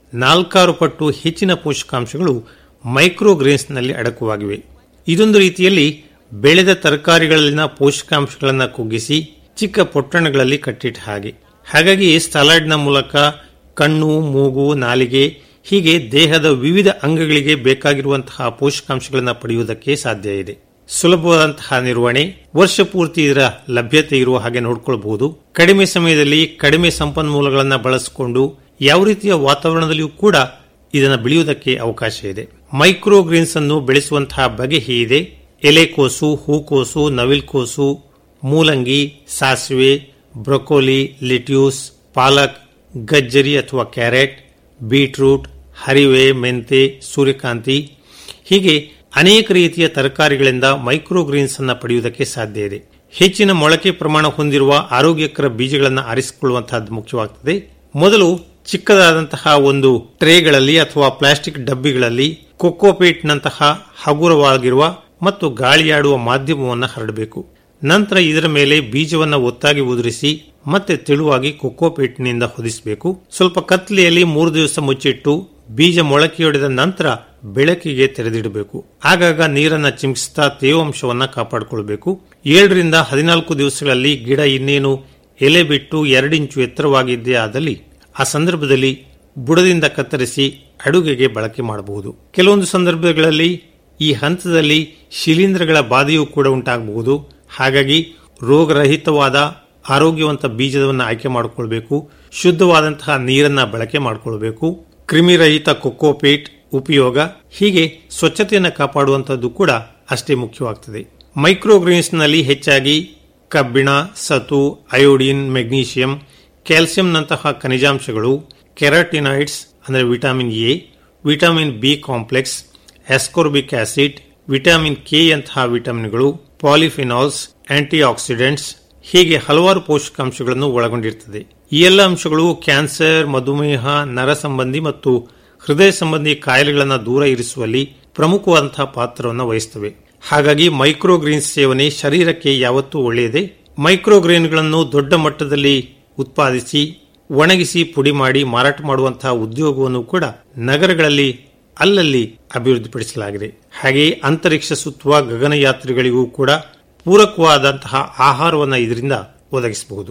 ನಾಲ್ಕಾರು ಪಟ್ಟು ಹೆಚ್ಚಿನ ಪೋಷಕಾಂಶಗಳು ಮೈಕ್ರೋಗ್ರೇನ್ಸ್ನಲ್ಲಿ ಅಡಕವಾಗಿವೆ ಇದೊಂದು ರೀತಿಯಲ್ಲಿ ಬೆಳೆದ ತರಕಾರಿಗಳಲ್ಲಿನ ಪೋಷಕಾಂಶಗಳನ್ನು ಕುಗ್ಗಿಸಿ ಚಿಕ್ಕ ಪೊಟ್ಟಣಗಳಲ್ಲಿ ಕಟ್ಟಿಟ್ಟ ಹಾಗೆ ಹಾಗಾಗಿ ಸಲಾಡ್ನ ಮೂಲಕ ಕಣ್ಣು ಮೂಗು ನಾಲಿಗೆ ಹೀಗೆ ದೇಹದ ವಿವಿಧ ಅಂಗಗಳಿಗೆ ಬೇಕಾಗಿರುವಂತಹ ಪೋಷಕಾಂಶಗಳನ್ನು ಪಡೆಯುವುದಕ್ಕೆ ಸಾಧ್ಯ ಇದೆ ಸುಲಭವಾದಂತಹ ನಿರ್ವಹಣೆ ವರ್ಷ ಪೂರ್ತಿ ಇದರ ಲಭ್ಯತೆ ಇರುವ ಹಾಗೆ ನೋಡಿಕೊಳ್ಳಬಹುದು ಕಡಿಮೆ ಸಮಯದಲ್ಲಿ ಕಡಿಮೆ ಸಂಪನ್ಮೂಲಗಳನ್ನು ಬಳಸಿಕೊಂಡು ಯಾವ ರೀತಿಯ ವಾತಾವರಣದಲ್ಲಿಯೂ ಕೂಡ ಇದನ್ನು ಬೆಳೆಯುವುದಕ್ಕೆ ಅವಕಾಶ ಇದೆ ಮೈಕ್ರೋ ಗ್ರೀನ್ಸ್ ಅನ್ನು ಬೆಳೆಸುವಂತಹ ಬಗೆ ಹೀಗಿದೆ ಎಲೆಕೋಸು ಹೂಕೋಸು ನವಿಲ್ಕೋಸು ಮೂಲಂಗಿ ಸಾಸಿವೆ ಬ್ರೊಕೋಲಿ ಲಿಟ್ಯೂಸ್ ಪಾಲಕ್ ಗಜ್ಜರಿ ಅಥವಾ ಕ್ಯಾರೆಟ್ ಬೀಟ್ರೂಟ್ ಹರಿವೆ ಮೆಂತೆ ಸೂರ್ಯಕಾಂತಿ ಹೀಗೆ ಅನೇಕ ರೀತಿಯ ತರಕಾರಿಗಳಿಂದ ಮೈಕ್ರೋ ಗ್ರೀನ್ಸ್ ಅನ್ನು ಪಡೆಯುವುದಕ್ಕೆ ಸಾಧ್ಯ ಇದೆ ಹೆಚ್ಚಿನ ಮೊಳಕೆ ಪ್ರಮಾಣ ಹೊಂದಿರುವ ಆರೋಗ್ಯಕರ ಬೀಜಗಳನ್ನು ಆರಿಸಿಕೊಳ್ಳುವಂತಹದ್ದು ಮುಖ್ಯವಾಗುತ್ತದೆ ಮೊದಲು ಚಿಕ್ಕದಾದಂತಹ ಒಂದು ಟ್ರೇಗಳಲ್ಲಿ ಅಥವಾ ಪ್ಲಾಸ್ಟಿಕ್ ಡಬ್ಬಿಗಳಲ್ಲಿ ಕೊಕೋಪೇಟ್ನಂತಹ ಹಗುರವಾಗಿರುವ ಮತ್ತು ಗಾಳಿಯಾಡುವ ಮಾಧ್ಯಮವನ್ನು ಹರಡಬೇಕು ನಂತರ ಇದರ ಮೇಲೆ ಬೀಜವನ್ನು ಒತ್ತಾಗಿ ಉದುರಿಸಿ ಮತ್ತೆ ತೆಳುವಾಗಿ ಕೊಕೋಪೇಟ್ನಿಂದ ಹೊದಿಸಬೇಕು ಸ್ವಲ್ಪ ಕತ್ಲೆಯಲ್ಲಿ ಮೂರು ದಿವಸ ಮುಚ್ಚಿಟ್ಟು ಬೀಜ ಮೊಳಕೆಯೊಡೆದ ನಂತರ ಬೆಳಕಿಗೆ ತೆರೆದಿಡಬೇಕು ಆಗಾಗ ನೀರನ್ನ ಚಿಮ್ಕಿಸ್ತಾ ತೇವಾಂಶವನ್ನ ಕಾಪಾಡಿಕೊಳ್ಳಬೇಕು ಏಳರಿಂದ ಹದಿನಾಲ್ಕು ದಿವಸಗಳಲ್ಲಿ ಗಿಡ ಇನ್ನೇನು ಎಲೆ ಬಿಟ್ಟು ಎರಡಿಂಚು ಎತ್ತರವಾಗಿದ್ದೇ ಆದಲ್ಲಿ ಆ ಸಂದರ್ಭದಲ್ಲಿ ಬುಡದಿಂದ ಕತ್ತರಿಸಿ ಅಡುಗೆಗೆ ಬಳಕೆ ಮಾಡಬಹುದು ಕೆಲವೊಂದು ಸಂದರ್ಭಗಳಲ್ಲಿ ಈ ಹಂತದಲ್ಲಿ ಶಿಲೀಂಧ್ರಗಳ ಬಾಧೆಯೂ ಕೂಡ ಉಂಟಾಗಬಹುದು ಹಾಗಾಗಿ ರೋಗರಹಿತವಾದ ಆರೋಗ್ಯವಂತ ಬೀಜವನ್ನು ಆಯ್ಕೆ ಮಾಡಿಕೊಳ್ಬೇಕು ಶುದ್ಧವಾದಂತಹ ನೀರನ್ನ ಬಳಕೆ ಮಾಡಿಕೊಳ್ಬೇಕು ಕ್ರಿಮಿರಹಿತ ಕೊಕೋಪೇಟ್ ಉಪಯೋಗ ಹೀಗೆ ಸ್ವಚ್ಛತೆಯನ್ನು ಕಾಪಾಡುವಂತದ್ದು ಕೂಡ ಅಷ್ಟೇ ಮುಖ್ಯವಾಗ್ತದೆ ಮೈಕ್ರೋಗ್ರೀನ್ಸ್ನಲ್ಲಿ ಹೆಚ್ಚಾಗಿ ಕಬ್ಬಿಣ ಸತು ಅಯೋಡಿನ್ ಮೆಗ್ನೀಷಿಯಂ ಕ್ಯಾಲ್ಸಿಯಂನಂತಹ ಖನಿಜಾಂಶಗಳು ಕೆರಾಟಿನಾಯ್ಡ್ಸ್ ಅಂದರೆ vitamin A vitamin B complex ascorbic acid vitamin K ಯಂತಹ ವಿಟಮಿನ್ಗಳು ಪಾಲಿಫಿನಾಲ್ಸ್ ಆಂಟಿ ಆಕ್ಸಿಡೆಂಟ್ಸ್ ಹೀಗೆ ಹಲವಾರು ಪೋಷಕಾಂಶಗಳನ್ನು ಒಳಗೊಂಡಿರುತ್ತದೆ ಈ ಎಲ್ಲ ಅಂಶಗಳು ಕ್ಯಾನ್ಸರ್ ಮಧುಮೇಹ ನರ ಸಂಬಂಧಿ ಮತ್ತು ಹೃದಯ ಸಂಬಂಧಿ ಕಾಯಿಲೆಗಳನ್ನು ದೂರ ಇರಿಸುವಲ್ಲಿ ಪ್ರಮುಖವಾದಂತಹ ಪಾತ್ರವನ್ನು ವಹಿಸುತ್ತವೆ ಹಾಗಾಗಿ ಮೈಕ್ರೋಗ್ರೀನ್ಸ್ ಸೇವನೆ ಶರೀರಕ್ಕೆ ಯಾವತ್ತೂ ಒಳ್ಳೆಯದೇ ಮೈಕ್ರೋಗ್ರೀನ್ಗಳನ್ನು ದೊಡ್ಡ ಮಟ್ಟದಲ್ಲಿ ಉತ್ಪಾದಿಸಿ ಒಣಗಿಸಿ ಪುಡಿ ಮಾಡಿ ಮಾರಾಟ ಮಾಡುವಂತಹ ಉದ್ಯೋಗವನ್ನು ಕೂಡ ನಗರಗಳಲ್ಲಿ ಅಲ್ಲಲ್ಲಿ ಅಭಿವೃದ್ಧಿಪಡಿಸಲಾಗಿದೆ ಹಾಗೆಯೇ ಅಂತರಿಕ್ಷ ಸುತ್ತುವ ಗಗನಯಾತ್ರಿಗಳಿಗೂ ಕೂಡ ಪೂರಕವಾದಂತಹ ಆಹಾರವನ್ನು ಇದರಿಂದ ಒದಗಿಸಬಹುದು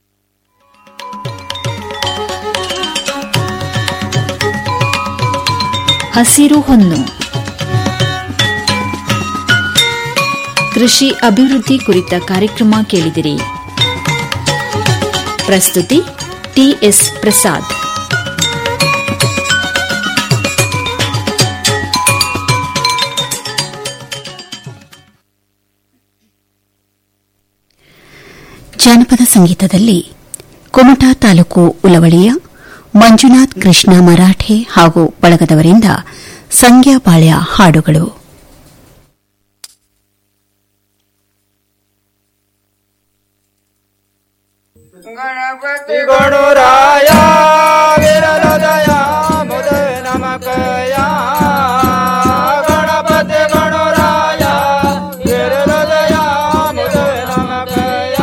ಹಸಿರು ಹೊನ್ನು ಕೃಷಿ ಅಭಿವೃದ್ಧಿ ಕುರಿತ ಕಾರ್ಯಕ್ರಮ ಕೇಳಿದಿರಿ ಪ್ರಸ್ತುತಿ ಟಿಎಸ್ ಪ್ರಸಾದ್ ಜಾನಪದ ಸಂಗೀತದಲ್ಲಿ ಕುಮಟಾ ತಾಲೂಕು ಉಲವಳಿಯ ಮಂಜುನಾಥ್ ಕೃಷ್ಣ ಮರಾಠೆ ಹಾಗೂ ಬಳಗದವರಿಂದ ಸಂಗ್ಯಾಪಾಳ್ಯ ಹಾಡುಗಳು ಗಣಪತಿ ಗಣುರಾಯ ವಿರಲದಯ ಮುದ ನಮಕಯ ಗಣಪತಿ ಗಣುರಾಯ ವಿರಲದಯ ಮುದ ನಮಕಯ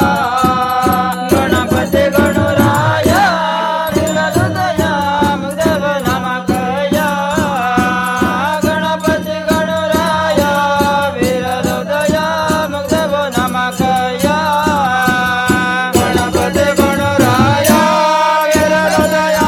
ಗಣಪತಿ ಗಣುರಾಯ ವಿರಲದಯ ಮುದ ನಮಕಯ ಗಣಪತಿ ಗಣುರಾಯ ವಿರಲದಯ ಮುದ ನಮಕಯ ಗಣಪತಿ ಗಣರಾಯ ವಿರಲದಯ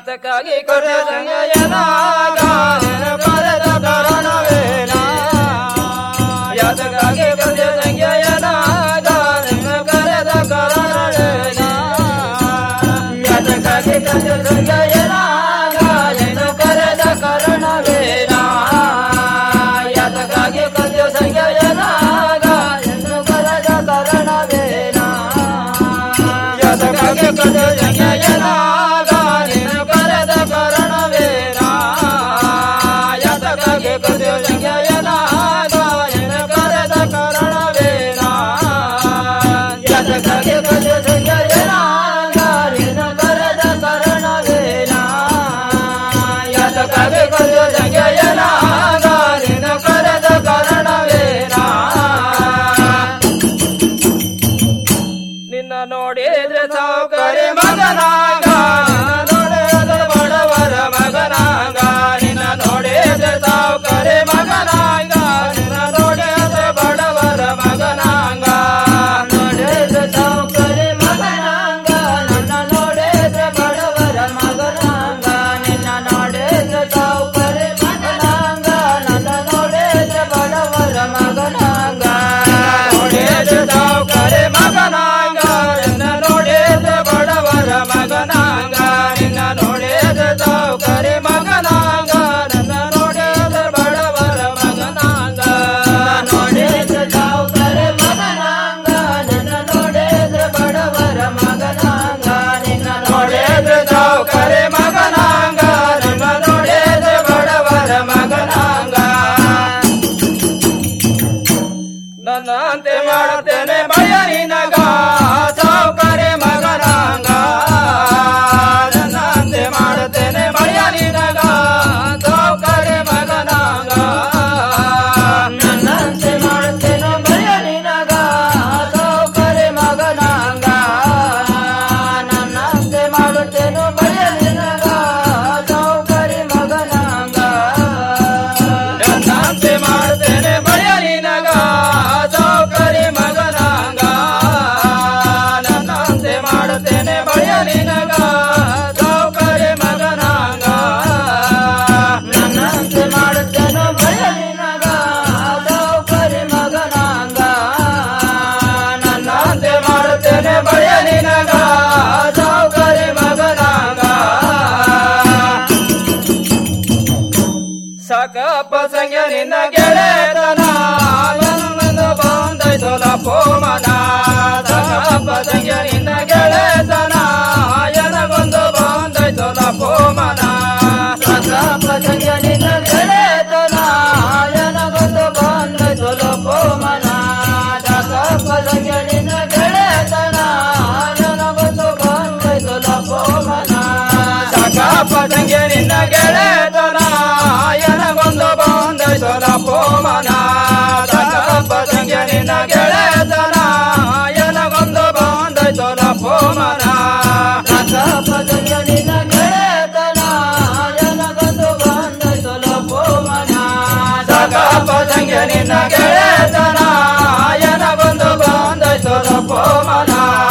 ಯಾತಕ್ಕಾಗಿ ಕೊರೆ ಸಂಗಯನ ಗಾಯನ ಕರೆದ ಕಾರಣವೇನ ಯಾತಕ್ಕಾಗಿ ಕೊರೆ ಸಂಗಯನ ಗಾಯನ ಕರೆದ ಕಾರಣವೇನ ಯಾತಕ್ಕಾಗಿ ಕೊರೆ ಸಂಗಯನ ಗಾಯನ ಕರೆದ ಕಾರಣವೇನ ಯಾತಕ್ಕಾಗಿ ಕೊರೆ ಸಂಗಯನ ಗಾಯನ ಕರೆದ ಕಾರಣವೇನ ಯಾತಕ್ಕಾಗಿ ಕೊರೆ ಸಂಗಯನ ಗಾಯನ ಕರೆದ ಕಾರಣವೇನ ಯಾತಕ್ಕಾಗಿ ಕೊರೆ ಸಂಗಯನ ಗಾಯನ ಕರೆದ ಕಾರಣವೇನ ಯಾತಕ್ಕಾಗಿ ಕೊರೆ ಸಂಗಯನ ಗಾಯನ ಕರೆದ ಕಾರಣವೇನ ಯಾತಕ್ಕಾಗಿ ಕೊರೆ ಸಂಗಯನ ಗಾಯನ ಕರೆದ ಕಾರಣವೇನ ನಿನ್ನ ನೋಡಿದ್ರೆ ಸೌಕರ್ಯ ಮಗನಾಗ ನೋಡಿದ್ರೆ ಬಡವರ ಮಗನಾಗ ನಿನ್ನ ನೋಡಿದ್ರೆ ಸೌಕರ್ಯ ಮಗನಾಗ ನಿನ್ನ ನೋಡಿದ್ರೆ ಬಡವರ ಮಗನಾಗ ನೋಡಿದ್ರೆ ಸೌಕರ್ಯ ಮಗನಾಗ ನನ್ನ ನೋಡಿದ್ರೆ ಬಡವರ ಮಗನಾಗ ನಿನ್ನ ನೋಡಿದ್ರೆ ಸೌಕರ್ಯ ಮಗನಾಗ ನನ್ನ ನೋಡಿದ್ರೆ ಬಡವರ ಮಗನಾಗ ನೋಡಿದ್ರೆ ಸೌಕರ್ಯ ಮಗನಾಗ ನಿನ್ನ ನೋಡಿದ್ರೆ ಬಡವರ ಮಗನಾಗ ನಿನ್ನ ನೋಡಿದ್ರೆ ಸೌಕರ್ಯ ಮಗನಾಗ ನನ್ನ ನೋಡಿದ್ರೆ ಬಡವರ ಮಗನಾಗ ನೋಡಿದ್ರೆ ಸೌಕರ್ಯ ಮಗನಾಗ ನನ್ನ ನೋಡಿದ್ರೆ ಬಡವರ ಮಗನಾಗ ನಿನ್ನ ನೋಡಿದ್ರೆ ಸೌಕರ್ಯ ಮಗನಾಗ ನನ್ನ ನೋಡಿದ್ರೆ ಬಡವರ ಮಗನಾಗ ನನ್ನಂತೆ ಮಾಡುತ್ತೇನೆ ಭಯ ನಿನಗ ಸೌಕರ್ಯ ಮಗನಾಗ ನನ್ನಂತೆ ಮಾಡುತ್ತೇನೆ ಭಯ ನಿನಗ ಸೌಕರ್ಯ ಮಗನಾಗ ನನ್ನಂತೆ ಮಾಡುತ್ತೇನೆ ಭಯ ನಿನಗ ಸೌಕರ್ಯ ಮಗನಾಗ ನನ್ನಂತೆ ಮಾಡುತ್ತೇನೆ ಭಯ ನಿನಗ ಸೌಕರ್ಯ ಮಗನಾಗ ನನ್ನಂತೆ ಮಾಡುತ್ತೇನೆ ಭಯ ನಿನಗ ಸೌಕರ್ಯ ಮಗನಾಗ ನನ್ನಂತೆ ಮಾಡುತ್ತೇನೆ ಭಯ ನಿನಗ ಸೌಕರ್ಯ ಮಗನಾಗ ನನ್ನಂತೆ ಮಾಡುತ್ತೇನೆ ಭಯ ನಿನಗ ಸೌಕರ್ಯ ಮಗನಾಗ ನನ್ನಂತೆ ಮಾಡುತ್ತೇನೆ ಭಯ ನಿನಗ ಸೌಕರ್ಯ ಮಗನಾಗ ಸಾಕಪ್ಪ ಸಂಖ್ಯ ನಿನ್ನ ಗೆಳೆತನ ನನ್ನನ್ನು ಬಂದೈತೋಲ ಪೋಮನ ಸಾಕಪ್ಪ ಸಂಖ್ಯ ನಿನ್ನ ಗೆಳೆತನ ಎನಗೊಂದು ಬಂದೈತೋಲ ಪೋಮನ ಸಾಕಪ್ಪ ಸಂಖ್ಯ ನಿನ್ನ ಗೆಳೆತನ ಎನಗೊಂದು ಬಂದೈತೋಲ ಪೋಮನ ಸಾಕಪ್ಪ ಸಂಖ್ಯ ನಿನ್ನ ಗೆಳೆತನ ಎನಗೊಂದು ಬಂದೈತೋಲ ಪೋಮನ ಸಾಕಪ್ಪ ಸಂಖ್ಯ ನಿನ್ನ ಗೆಳೆತನ ಎನಗೊಂದು ಬಂದೈತೋಲ ಪೋಮನ ಸಾಕಪ್ಪ ಸಂಖ್ಯ ನಿನ್ನ ಗೆಳೆತನ ಎನಗೊಂದು ಬಂದೈತೋಲ ಪೋಮನ ಸಾಕಪ್ಪ ಸಂಖ್ಯ ನಿನ್ನ ಗೆಳೆತನ ಎನಗೊಂದು ಬಂದೈತೋಲ ಪೋಮನ ಸಾಕಪ್ಪ ಸಂಖ್ಯ ನಿನ್ನ ಗೆಳೆತನ ಎನಗೊಂದು ಬಂದೈತೋಲ ಪೋಮನ